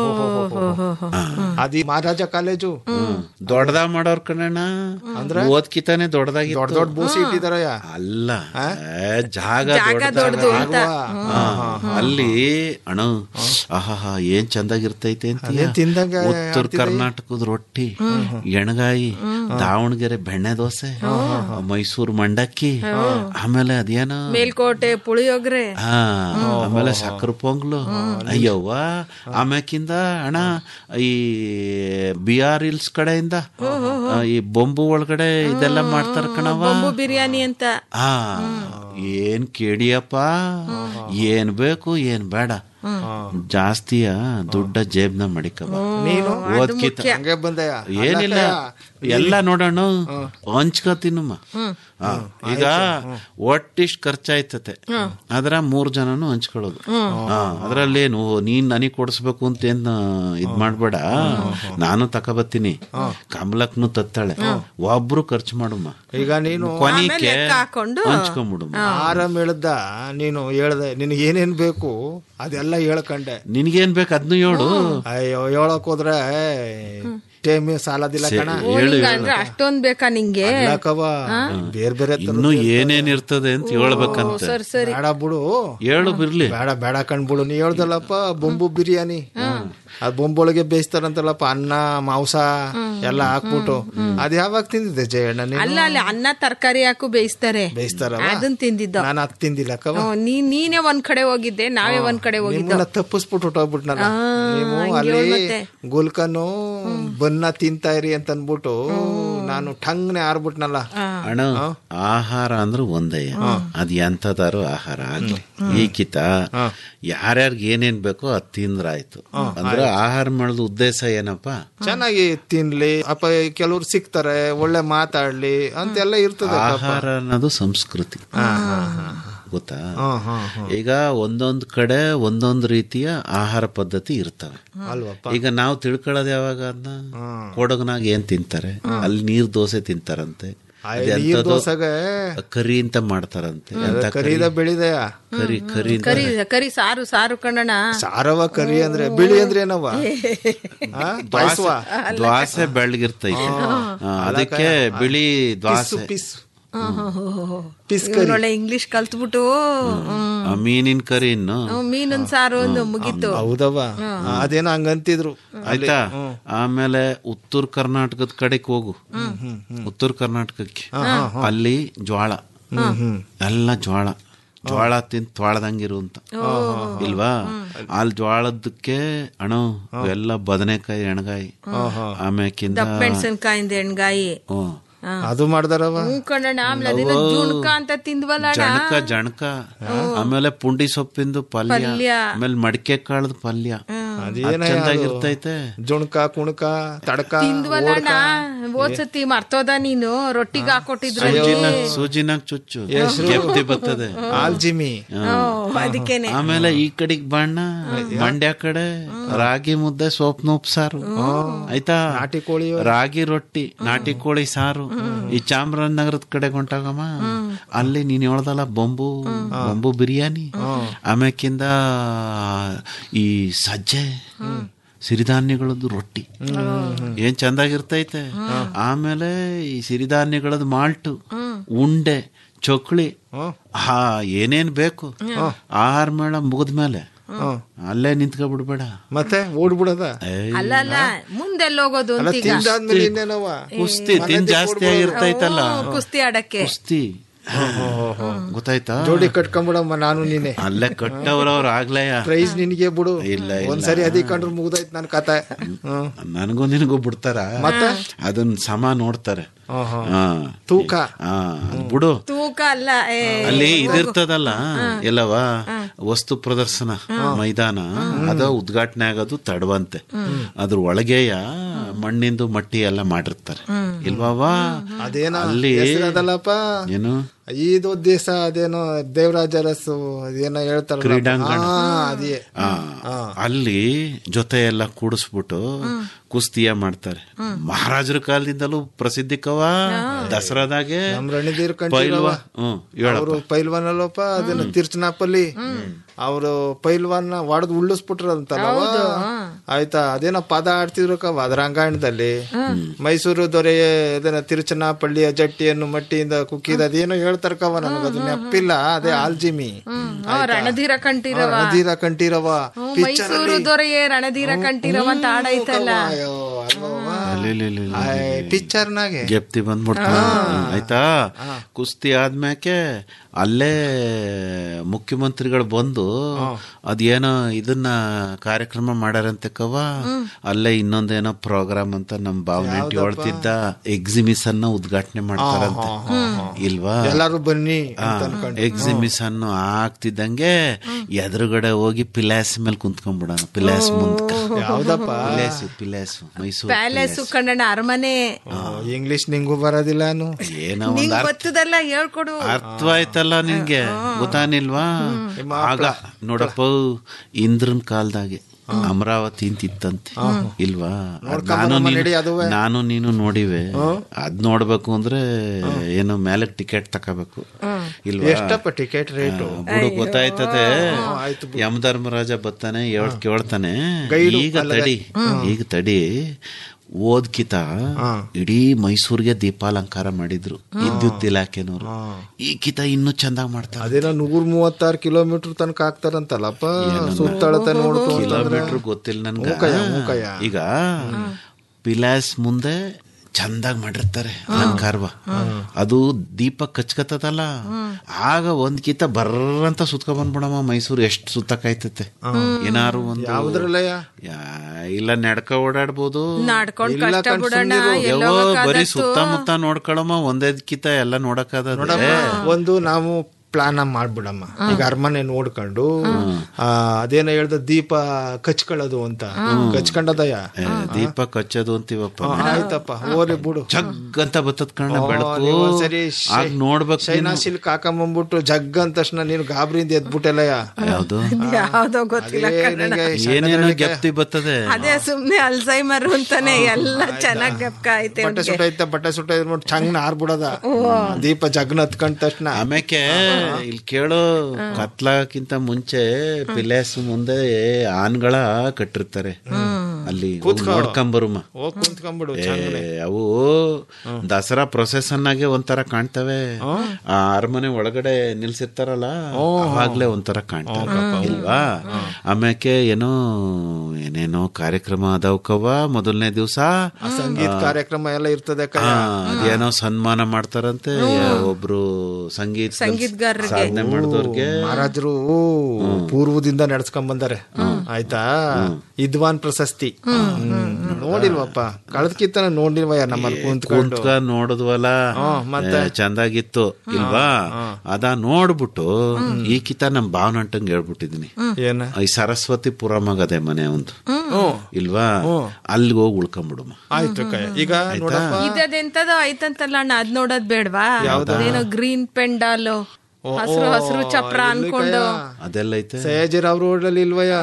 ಅದಿ ಮಹಾರಾಜ ಕಾಲೇಜು ದೊಡ್ಡದ ಮಾಡೋರ್ ಕಣಣ್ಣ ಅಂದ್ರೆ ಓದ್ಕಿತಾನೆ ದೊಡ್ಡದಾಗಿ ದೊಡ್ಡ ದೊಡ್ಡ ಬೂಸಿ ಇಟ್ಟಿದಾರಯ್ಯ ಅಲ್ಲ ಏ, ಜಾಗ ಜಾಗ ದೊಡ್ಡದಾಗ ದೊಡ್ಡದು ಅಂತ ಆ, ಅಲ್ಲಿ ಅಣ್ಣ ಆಹಾ ಏನ್ ಚಂದಾಗಿರ್ತೈತೆ ಅಂತೀಯ ಅದೇ ತಿಂದಂಗೆ ಉತ್ತರ ಆಗ್ತಿದೆ. ಕರ್ನಾಟಕದ ರೊಟ್ಟಿ ಎಣಗಾಯಿ ದಾವಣಗೆರೆ ಬೆಣ್ಣೆ ದೋಸೆ ಮೈಸೂರು ಮಂಡಕ್ಕಿ ಆಮೇಲೆ ಅದೇನೋ ಮೇಲ್ಕೋಟೆ ಪುಳಿಯೋಗ್ರೆ ಹಾ ಆಮೇಲೆ ಸಕ್ಕರೆ ಪೊಂಗ್ಲು ಅಯ್ಯವ್ವ ಆಮ್ಯಾಕಿಂದ ಅಣ್ಣ ಈ ಬಿ ಆರ್ ಹಿಲ್ಸ್ ಕಡೆಯಿಂದ ಆ, ಈ ಬೊಂಬು ಒಳಗಡೆ ಇದೆಲ್ಲ ಮಾಡ್ತಾರ ಕಣವ ಬೊಂಬು ಬಿರಿಯಾನಿ ಅಂತ ಹಾ ಏನ್ ಕೇಳಿಯಪ್ಪ ಏನ್ ಬೇಕು ಏನ್ ಬೇಡ ಜಾಸ್ತಿಯ ದುಡ್ಡ ಜೇಬ್ನ ಮಡಿಕವ ನೀನು ಓದ್ಕಿತ ಹಂಗೆ ಬಂದೆಯ ಏನಿಲ್ಲ ಎಲ್ಲ ನೋಡೋಣ ಹಂಚ್ಕೋತೀನಮ್ಮ ಹಾ, ಈಗ ಒಟ್ಟಿಷ್ಟು ಖರ್ಚಾಯ್ತತೆ ಅದ್ರ ಮೂರ್ ಜನನು ಹಂಚ್ಕೊಳ್ಳೋದು ಹಾ, ಅದ್ರಲ್ಲೇನು ಓ, ನೀನ್ ನನಗ್ ಕೊಡಿಸ್ಬೇಕು ಅಂತ ಏನ್ ಇದ್ ಮಾಡ್ಬೇಡ ನಾನು ತಕಬತ್ತೀನಿ ಕಮಲಕ್ನು ತತ್ತಾಳೆ ಒಬ್ರು ಖರ್ಚು ಮಾಡುಮ್ಮ ಈಗ ನೀನು ಕೊನಿಕೆ ಲೆಕ್ಕ ಹಾಕೊಂಡು ಹಂಚ್ಕೊಂಬಿಡುಮ್ಮ ಆರಾಮ್ ಹೇಳ್ದ ನೀನು ಹೇಳ್ದೆ ನಿನಗೆ ಏನೇನ್ ಬೇಕು ಅದೆಲ್ಲ ಹೇಳ್ಕಂಡೆ ನಿನ್ಗೇನ್ ಬೇಕು ಅದ್ನು ಹೇಳು ಅಯ್ಯೋ ಹೇಳಕ್ ಹೋದ್ರೆ ಟೈಮ್ ಸಾಲದಿಲ್ಲ ಕಣ ಓ, ನಿಂಗ್ ಅಂದ್ರೆ ಅಷ್ಟೊಂದ್ ಬೇಕಾ ನಿಂಗೆ ಯಾಕವ್ವ ಬೇರೆ ಬೇರೆ ತರ ಇನ್ನು ಏನೇನ್ ಇರ್ತದೆ ಅಂತ ಹೇಳ್ಬೇಕಂತ ಸರಿ ಸರಿ ಬೇಡ ಬಿಡು ಹೇಳು ಬಿರ್ಲಿ ಬೇಡ ಬೇಡ ಕಣ್ಬಿಡು ನೀ ಹೇಳ್ದಲ್ಲಪ್ಪ ಬೊಂಬು ಬಿರಿಯಾನಿ ಅದ್ ಬೊಂಬೊಳಗೆ ಬೇಯಿಸ್ತಾರಂತಲ್ಲಪ್ಪ ಅನ್ನ ಮಾಂಸ ಎಲ್ಲ ಹಾಕ್ಬಿಟ್ಟು ಅದ್ ಯಾವಾಗ ತಿಂದಿದ್ದೆ ಜಯಣ್ಣ ನೀನು ಅಲ್ಲ ಅಲ್ಲ ಅನ್ನ ತರಕಾರಿ ಹಾಕು ಬೇಯಿಸ್ತಾರೆ ಬೇಯಿಸ್ತಾರವ ಅದನ್ ತಿಂದಿದ್ದ ನಾನು ಅದ್ ತಿಂದಿಲ್ಲ ಕವ ಹ್ಮ್, ನೀ ನೀನೇ ಒಂದ್ ಕಡೆ ಹೋಗಿದ್ದೆ ನಾವೇ ಒಂದ್ ಕಡೆ ಹೋಗಿದ್ದ ನಿಮ್ಮನ್ನ ತಪ್ಪಿಸ್ಬಿಟ್ಟು ಹೊಟ್ಟೋಗ್ಬಿಟ್ನಲ್ಲ ನೀವು ಹಂಗೆ ಅಲ್ಲಿ ಮತ್ತೆ. ಗುಲ್ಕನು ಬನ್ನ ತಿಂತಾ ಇರಿ ಅಂತ ಅನ್ಬಿಟ್ಟು ನಾನು ಟಂಗ್ನೆ ಆರ್ಬಿಟ್ನಲ್ಲ ಅಣ್ಣ ಆಹಾರ ಅಂದ್ರೆ ಒಂದೇ ಅದ್ ಎಂತದಾರು ಆಹಾರ ಆಗ್ಲಿ ಈಕಿತ ಯಾರ್ಯಾರ್ಗ್ ಏನೇನ್ ಬೇಕೋ ಅದ್ ತಿಂದ್ರಾಯ್ತು ಅಂದ್ರೆ ಆಹಾರ ಮಾಡೋದು ಉದ್ದೇಶ ಏನಪ್ಪ ಚೆನ್ನಾಗಿ ತಿನ್ಲಿ ಅಪ್ಪ ಕೆಲವ್ರು ಸಿಗ್ತಾರೆ ಒಳ್ಳೆ ಮಾತಾಡ್ಲಿ ಅಂತೆಲ್ಲ ಇರ್ತದೆ ಪಾಪ. ಆಹಾರ ಅನ್ನೋದು ಸಂಸ್ಕೃತಿ ಗೊತ್ತಾ ಈಗ ಒಂದೊಂದ್ ಕಡೆ ಒಂದೊಂದ್ ರೀತಿಯ ಆಹಾರ ಪದ್ಧತಿ ಇರ್ತವೆ ಅಲ್ವಪ್ಪ ಈಗ ನಾವು ತಿಳ್ಕೊಳ್ಳೋದು ಯಾವಾಗ ಅದನ್ನ ಕೊಡಗನಾಗ ಏನ್ ತಿಂತಾರೆ ಅಲ್ಲಿ ನೀರ್ ದೋಸೆ ತಿಂತಾರಂತೆ ಆ ಅದೆಂತದೋ ನೀರ್ ದೋಸೆಗೆ ಕರಿ ಅಂತ ಮಾಡ್ತಾರಂತೆ ಎಂತ ಕರಿ ಕರಿದ ಬೆಳಿದೆಯ ಕರಿ ಕರಿ ಅಂತ ಕರಿ ಕರಿ ಸಾರು ಸಾರು ಕಣ್ಣಣ ಸಾರವ ಕರಿ ಅಂದ್ರೆ ಬಿಳಿ ಅಂದ್ರೆ ಏನವ ಆ? ಪಾಯ್ಸವ? ದ್ವಾಸೆ ಬೆಳ್ಳಗಿರ್ತೈತೆ ಆ, ಅದಕ್ಕೆ ಬಿಳಿ ದ್ವಾಸೆ ಪಿಸ್ ಪಿಸ್ ಒಳ್ಳೆ ಇಂಗ್ಲಿಷ್ ಕಲ್ತ್ಬಿಟ್ಟು ಹ್ಮ್. ಆ, ಮೀನಿನ ಕರಿ ಇನ್ನು ಹ್ಮ್, ಮೀನಿನ ಸಾರು ಒಂದು ಮುಗೀತು ಹೌದವ ಅದೇನೋ ಹಂಗಂತಿದ್ರು ಆಯ್ತಾ ಆಮೇಲೆ ಉತ್ತರ ಕರ್ನಾಟಕದ ಕಡೆಗೆ ಹೋಗು ಉತ್ತರ ಕರ್ನಾಟಕಕ್ಕೆ ಅಲ್ಲಿ ಜ್ವಾಳ ಎಲ್ಲ ಜ್ವಾಳ ಜ್ವಾಳ ತಿಂದ್ ತ್ವಾಳದಂಗಿರು ಅಂತ ಇಲ್ವಾ ಅಲ್ಲಿ ಜ್ವಾಳದಕ್ಕೆ ಅಣ ಎಲ್ಲ ಬದನೆಕಾಯಿ ಎಣಗಾಯಿ ಆಮ್ಯಾಕಿಂದ ದಪ್ಪ ಮೆಣಸಿನ್ಕಾಯಿಂದ ಎಣ್ಗಾಯಿ ಹ್ಮ್. ಅದು ಮಾಡ್ದಾರವ ಹ್ಞೂ ಕಣ್ಣಣ್ಣ ಆಮೇಲೆ ಅದೇನೋ ಜುಣ್ಕ ಅಂತ ತಿಂದ್ವಲ್ಲ ಅಣ್ಣ ಜಣಕ ಜಣಕ ಆಮೇಲೆ ಪುಂಡಿ ಸೊಪ್ಪಿಂದು ಪಲ್ಯ ಪಲ್ಯ. ಆಮೇಲೆ ಮಡಿಕೆ ಕಾಳದ ಪಲ್ಯ ಅದೇನ ಅದ್ ಚಂದಾಗಿರ್ತೈತೆ ಜುಣ್ಕ ಕುಣಕ ತಡಕ ತಿಂದ್ವಲ್ಲ ಅಣ್ಣ ಓದ್ಸತಿ ಮರ್ತೋದ ನೀನು ರೊಟ್ಟಿಗೆ ಹಾಕೊಟ್ಟಿದ್ರು ಸೂಜಿನ ಸೂಜಿನಾಗ ಚುಚ್ಚು ಗೆಪ್ತಿ ಬರ್ತದೆ ಆಲ್ಜಿಮಿ ಅದಕ್ಕೇನೆ ಆಮೇಲೆ ಈ ಕಡೆಗ್ ಬಣ್ಣ ಮಂಡ್ಯ ಕಡೆ ರಾಗಿ ಮುದ್ದೆ ಸೋಪ್ನ ಉಪ್ಸಾರು ಆಯ್ತಾ ನಾಟಿ ಕೋಳಿ ರಾಗಿ ರೊಟ್ಟಿ ನಾಟಿ ಕೋಳಿ ಸಾರು ಈ ಚಾಮರಾಜನಗರದ ಕಡೆ ಹೊಂಟಾಗಮ್ಮ ಅಲ್ಲಿ ನೀನ್ ಹೇಳ್ದಲ್ಲ ಬೊಂಬು ಬೊಂಬು ಬಿರಿಯಾನಿ ಆಮ್ಯಾಕಿಂದ ಈ ಸಜ್ಜೆ ಸಿರಿಧಾನ್ಯಗಳದ್ದು ರೊಟ್ಟಿ ಏನ್ ಚಂದಾಗಿರ್ತೈತೆ ಆಮೇಲೆ ಈ ಸಿರಿಧಾನ್ಯಗಳದ್ದು ಮಾಲ್ಟು ಉಂಡೆ ಚೊಕ್ಳಿ ಹಾ ಏನೇನ್ ಬೇಕು ಆಹಾರ ಮೇಳ ಮುಗಿದ್ಮೇಲೆ ಅಲ್ಲೇ ನಿಂತ್ಕೊಬಿಡ್ಬೇಡ ಮತ್ತೆ ಓಡ್ಬಿಡದ ಅಲ್ಲ ಅಲ್ಲ ಮುಂದೆಲ್ಲ ಹೋಗೋದು ಅಲ್ಲ ಅಂತ ಈಗ ತಿಂದಾದ್ಮೇಲೆ ಇನ್ನೇನವ ಕುಸ್ತಿ ತಿನ್ ಜಾಸ್ತಿ ಆಗಿರ್ತೈತಲ್ಲ ಹ್ಞೂ, ಕುಸ್ತಿ ಆಡಕ್ಕೆ ಕುಸ್ತಿ ಗೊತ್ತಾಯ್ತಾ ಜೋಡಿ ಕಟ್ಕೊಂಬಿಡಮ್ಮ ನಾನು ನೀನೆ ಅಲ್ಲೇ ಕಟ್ಟವ್ರವ್ರ ಆಗ್ಲಯ್ಯ ಪ್ರೈಸ್ ನಿನ್ಗೆ ಬಿಡು ಇಲ್ಲ, ಇಲ್ಲ. ಒಂದ್ಸರಿ ಅದಿ ಕಂಡ್ರು ಮುಗ್ದೈತ್ ನನ್ ಕತೆ ಹ್ಮ್ ನನಗೂ ನಿನಗೂ ಬಿಡ್ತಾರ ಅದನ್ನ ಸಮ ನೋಡ್ತಾರೆ ಹಾ. ತೂಕ ಹಾ, ಅದ್ ಬಿಡು ತೂಕ ಅಲ್ಲ ಏ, ಅಲ್ಲಿ ಇದಿರ್ತದಲ್ಲ ಎಲ್ಲವ ವಸ್ತು ಪ್ರದರ್ಶನ ಮೈದಾನ ಅದ ಉದ್ಘಾಟನೆ ಆಗೋದು ತಡವಂತೆ ಅದ್ರ ಒಳಗೆಯ ಮಣ್ಣಿಂದು ಮಟ್ಟಿ ಎಲ್ಲ ಮಾಡಿರ್ತಾರೆ ಇಲ್ವಾವಾ ಅದೇನ ಅಲ್ಲಿ ಹೆಸರದಲ್ಲಪ್ಪ ಏನು ಇದು ದೇಶ ಅದೇನೋ ದೇವರಾಜ ಅರಸು ಅದೇನೋ ಹೇಳ್ತಾರ ಕ್ರೀಡಾಂಗಣ. ಅದೇ ಆ, ಅಲ್ಲಿ ಜೊತೆ ಎಲ್ಲ ಕೂಡಿಸ್ಬಿಟ್ಟು ಕುಸ್ತಿಯ ಮಾಡ್ತಾರೆ ಮಹಾರಾಜರ ಕಾಲದಿಂದಲೂ ಪ್ರಸಿದ್ಧಿ ಕವ ದಸರಾದಾಗೆ ನಮ್ ರಣಧೀರ್ ಪೈಲ್ವಾ ಕಂಠೀರವ ಹ್ಮ್ ಹೇಳಪ್ಪ ಅವರು ಪೈಲ್ವಾನ್ ಅಲ್ಲಪ್ಪ ಅದನ್ನ ತಿರ್ಚನಾಪಲ್ಲಿ ಅವರು ಪೈಲ್ವಾನ್ ಹೊಡೆದು ಉಳ್ಳಿಸ್ಬಿಟ್ರಂತಲ್ಲವ ಆಯ್ತಾ ಅದೇನೋ ಪದ ಆಡ್ತಿದ್ರು ಕವ ಅದ್ರ ರಂಗಾಯಣದಲ್ಲಿ ಮೈಸೂರು ದೊರೆ ಅದನ್ನ ತಿರುಚನಾಪಳ್ಳಿಯ ಜಟ್ಟಿಯನ್ನು ಮಟ್ಟಿಯಿಂದ ಕುಕ್ಕಿದ ಅದೇನೋ ಹೇಳ್ತಾರ ಕವ ನನಗದು ನೆಪ್ಪಿಲ್ಲ ಅದೇ ಆಲ್ಜಿಮಿ ಆ, ರಣಧೀರ ಕಂಠೀರವ ನದೀರ ಕಂಠೀರವ ಹ್ಮ್, ಮೈಸೂರು ದೊರೆಯೇ ರಣಧೀರ ಕಂಠೀರವ ಅಂತ ಆಡೈತಲ್ಲ ಪಿಕ್ಚರ್ನಾಗೆ ಗೆಪ್ತಿ ಬಂದ್ಬಿಡ್ತ ಆಯ್ತಾ ಕುಸ್ತಿ ಆದ್ಮ್ಯಾಕೆ ಅಲ್ಲೇ ಮುಖ್ಯಮಂತ್ರಿಗಳು ಬಂದು ಅದೇನೋ ಇದನ್ನ ಕಾರ್ಯಕ್ರಮ ಮಾಡ್ಯಾರಂತೆ ಕವ ಅಲ್ಲೇ ಇನ್ನೊಂದೇನೋ ಪ್ರೋಗ್ರಾಮ್ ಅಂತ ನಮ್ ಭಾವನೆ ಹೇಳ್ತಿದ್ದ ಎಕ್ಸಿಬಿಷನ್ ನ ಉದ್ಘಾಟನೆ ಮಾಡ್ತಾರಂತೆ ಇಲ್ವಾ ಎಲ್ಲಾರು ಬನ್ನಿ ಅಂತ ಅನ್ಕೊಂಡು ಎಕ್ಸಿಬಿಷನ್ ಆಗ್ತಿದ್ದಂಗೆ ಎದುರುಗಡೆ ಹೋಗಿ ಪಿಲಾಸ್ ಮೇಲೆ ಕುಂತ್ಕೊಂಡ್ಬಿಡೋಣ ಪಿಲಾಸ್ ಮುಂದ್ಕ ಯಾವ್ದಪ್ಪ palace palace Mysuru palace Kannada ಅರಮನೆ ಇಂಗ್ಲಿಷ್ ನಿಂಗೂ ಬರೋದಿಲ್ಲಾನು ಏನೋ ನಿಂಗ್ ಒಂದ್ ಅರ್ಥ ಗೊತ್ತದಲ್ಲ ಹೇಳ್ಕೊಡು ಅರ್ಥವಾಯ್ತಲ್ಲ ನಿನ್ಗೆ ಗೊತ್ತಾನಿಲ್ವಾ ಆಗ ನೋಡಪ್ಪ ಇಂದ್ರನ್ ಕಾಲದಾಗೆ ಅಮರಾವತಿ ಅಂತ ಇತ್ತಂತೆ ಇಲ್ವಾ ಅದ್ ನಾನು ನೀನು- ನಾನು ನೀನು ನೋಡಿವೆ ಅದ್ ನೋಡ್ಬೇಕು ಅಂದ್ರೆ ಏನೋ ಮೇಲೆ ಟಿಕೆಟ್ ತಕೋಬೇಕು ಇಲ್ವಾ ಎಷ್ಟಪ್ಪ ಟಿಕೆಟ್ ರೇಟು ಬಿಡು ಗೊತ್ತಾಯ್ತದೆ ಯಮಧರ್ಮರಾಜ ಬರ್ತಾನೆ ಹೇಳ್ ಕೇಳ್ತಾನೆ ಗೈಡು ಈಗ ತಡಿ ಈಗ ತಡಿ ಓದ್ಕಿತ ಇಡೀ ಮೈಸೂರಿಗೆ ದೀಪಾಲಂಕಾರ ಮಾಡಿದ್ರು ವಿದ್ಯುತ್ ಇಲಾಖೆನವರು ಈ ಕಿತ ಇನ್ನೂ ಚಂದಾಗ್ ಮಾಡ್ತಾರೆ ಅದೇನೋ ನೂರ್ ಮೂವತ್ತಾರು ಕಿಲೋಮೀಟರ್ ತನಕ ಆಗ್ತಾರಂತಲ್ಲಪ್ಪ ಸುತ್ತಳತೆ ನೋಡ್ತು ಅಂತಂದ್ರೆ ಕಿಲೋಮೀಟರ್ ಗೊತ್ತಿಲ್ಲ ನನ್ಗೆ ಮೂಕಯ್ಯ, ಮೂಕಯ್ಯ. ಈಗ ಪಿಲಾಸ್ ಮುಂದೆ ಚಂದಾಗ್ ಮಾಡಿರ್ತಾರೆ ಅಲಂಕಾರವ ಅದು ದೀಪ ಕಚ್ಕತ್ತದಲ್ಲ ಆಗ ಒಂದ್ ಕಿತ ಬರ್ರಂತ ಸುತ್ಕೊಂಡ್ ಬಂದ್ಬಿಡಮ್ಮ ಮೈಸೂರು ಎಷ್ಟು ಸುತ್ತಕಾಯ್ತತೆ ಏನಾರು ಒಂದು ಯಾವ್ದ್ರಲ್ಲಯ್ಯ ಯಾ- ಇಲ್ಲ ನಡ್ಕ ಓಡಾಡ್ಬೋದು ನಾಡ್ಕೊಂಡ್ ಕಷ್ಟ ಬಿಡೋಣ ಎಲ್ಲೋ ಯವ್ವ, ಬರೀ ಸುತ್ತಮುತ್ತ ನೋಡ್ಕೊಳಮ್ಮ ಒಂದೇದ್ಕಿತ ಎಲ್ಲ ನೋಡಕ್ಕಾದ ಒಂದು ನಾವು ಪ್ಲಾನ್ ಮಾಡ್ಬಿಡಮ್ಮ ಈಗ ಅರಮನೆ ನೋಡ್ಕೊಂಡು ಆ, ಅದೇನೋ ಹೇಳ್ದ ದೀಪ ಕಚ್ಕೊಳ್ಳೋದು ಅಂತ ಕಚ್ಕೊಂಡದಯ್ಯ ದೀಪ ಕಚ್ಚೋದು ಅಂತೀವಪ್ಪ ಆಯ್ತಪ್ಪ ಓರಿ ಬಿಡು ಜಗ್ ಅಂತ ಬತ್ತದ ಕಣ್ಣ ಓ, ಬೆಳಕು ನೀವು ಒಂದ್ಸರಿ ಆಗ ನೋಡ್ಬೇಕು ಶೈನಾ ನೀನು. ಸಿಲ್ಕ್ ಹಾಕೊಂಬಂದ್ಬಿಟ್ಟು ಜಗ್ ಅಂದ ತಕ್ಷಣ ನೀನು ಗಾಬರಿಯಿಂದ ಎದ್ಬಿಟ್ಟೆಲ್ಲಯ್ಯ ಯಾವ್ದು ಯಾವ್ದೋ ಗೊತ್ತಿಲ್ಲ ಕನ್ನಡ ಏನೇನೋ ಗೆಪ್ತಿ ಬರ್ತದೆ ಅದೇ ಸುಮ್ನೆ ಅಲ್ಸೈಮರ್ ಅಂತಾನೆ ಎಲ್ಲ ಚೆನ್ನಾಗ್ ಗಪ್ಕ ಐತೆ ಬಟ್ಟೆ ಅವ್ನಿಗೆ. ಸುಟ್ಟೈತೆ ಬಟ್ಟೆ ಸುಟ್ಟೈತೆ ಚಂಗ್ನ ಆರ್ಬಿಡದ ದೀಪ ಜಗ್ನ ಹತ್ಕೊಂಡ ತಕ್ಷಣ ಆಮೇಲೆ ಇಲ್ಲಿ ಕೇಳೋ ಕತ್ಲಾಕ್ಕಿಂತ ಮುಂಚೆ ಪಿಲೇಸ್ ಮುಂದೆ ಆನ್ಗಳ ಕಟ್ಟಿರ್ತಾರೆ ಅಲ್ಲಿ ನೋಡ್ಕೊಂಬರುಮ ಹೋಗ್ ಕುಂತ್ಕೊಂಡ್ಬಿಡು ಏ, ಅವು ದಸರಾ ಪ್ರೊಸೆಷನ್ ಆಗಿ ಒಂಥರ ಕಾಣ್ತವೆ ಆ ಅರಮನೆ ಒಳಗಡೆ ನಿಲ್ಸಿರ್ತಾರಲ್ಲ ಅವಾಗ್ಲೇ ಒಂಥರ ಕಾಣ್ತವೆ ಇಲ್ವಾ ಆಮ್ಯಾಕೆ ಏನೋ ಏನೇನೋ ಕಾರ್ಯಕ್ರಮ ಅದಾವಕವ ಮೊದಲನೇ ದಿವಸ ಸಂಗೀತ ಕಾರ್ಯಕ್ರಮ ಎಲ್ಲ ಇರ್ತದೆ ಕಣ ಅದೇನೋ ಸನ್ಮಾನ ಮಾಡ್ತಾರಂತೆ ಒಬ್ರು ಸಂಗೀತ ಸಂಗೀತಗಾರರಿಗೆ. ಸಾಧನೆ ಮಾಡಿದವ್ರಿಗೆ ಮಹಾರಾಜರು ಪೂರ್ವದಿಂದ ನಡ್ಸ್ಕೊಂಡ್ ಬಂದಾರೆ ಆಯ್ತಾ ಇದ್ವಾನ್ ಪ್ರಶಸ್ತಿ ಹ್ಮ್. ನೋಡಿಲ್ವಪ್ಪ ಕಳೆದ್ಕಿತ್ತ ನೋಡಿಲ್ವಯ್ಯ ನಮ್ಮಲ್ಲಿ ಕುಂತ್ಕೊಂಡು ಕುಂತ್ಕ ನೋಡಿದ್ವಲ್ಲ ಮತ್ತೆ? ಏ, ಚಂದಾಗಿತ್ತು ಇಲ್ವಾ ಅದ ನೋಡ್ಬಿಟ್ಟು ಈ ಕಿತ ನಮ್ ಭಾವನಂಟಂಗ್ ಹೇಳ್ಬಿಟ್ಟಿದೀನಿ ಏನ ಈ ಸರಸ್ವತಿ ಪುರಮಗದೆ ಮನೆ ಒಂದು ಇಲ್ವಾ ಅಲ್ಲಿಗೆ ಹೋಗಿ ಉಳ್ಕೊಂಬಿಡುಮ ಆಯ್ತು ಕೈ ಈಗ ನೋಡಪ್ಪ ಇದೆಂತದೋ ಐತಂತಲ್ಲ ಅಣ್ಣ ಅದ್ ನೋಡೋದ್ ಬೇಡ್ವಾ ಅದೇನೋ ಗ್ರೀನ್ ಪೆಂಡಾಲು ಹಸಿರು ಹಸಿರು ಚಪ್ರ ಅನ್ಕೊಂಡು ಅದೆಲ್ಲ ಐತೆ ಸಯಾಜಿರಾವ್ ರೋಡ್ ಅಲ್ಲಿ ಇಲ್ವಯ್ಯ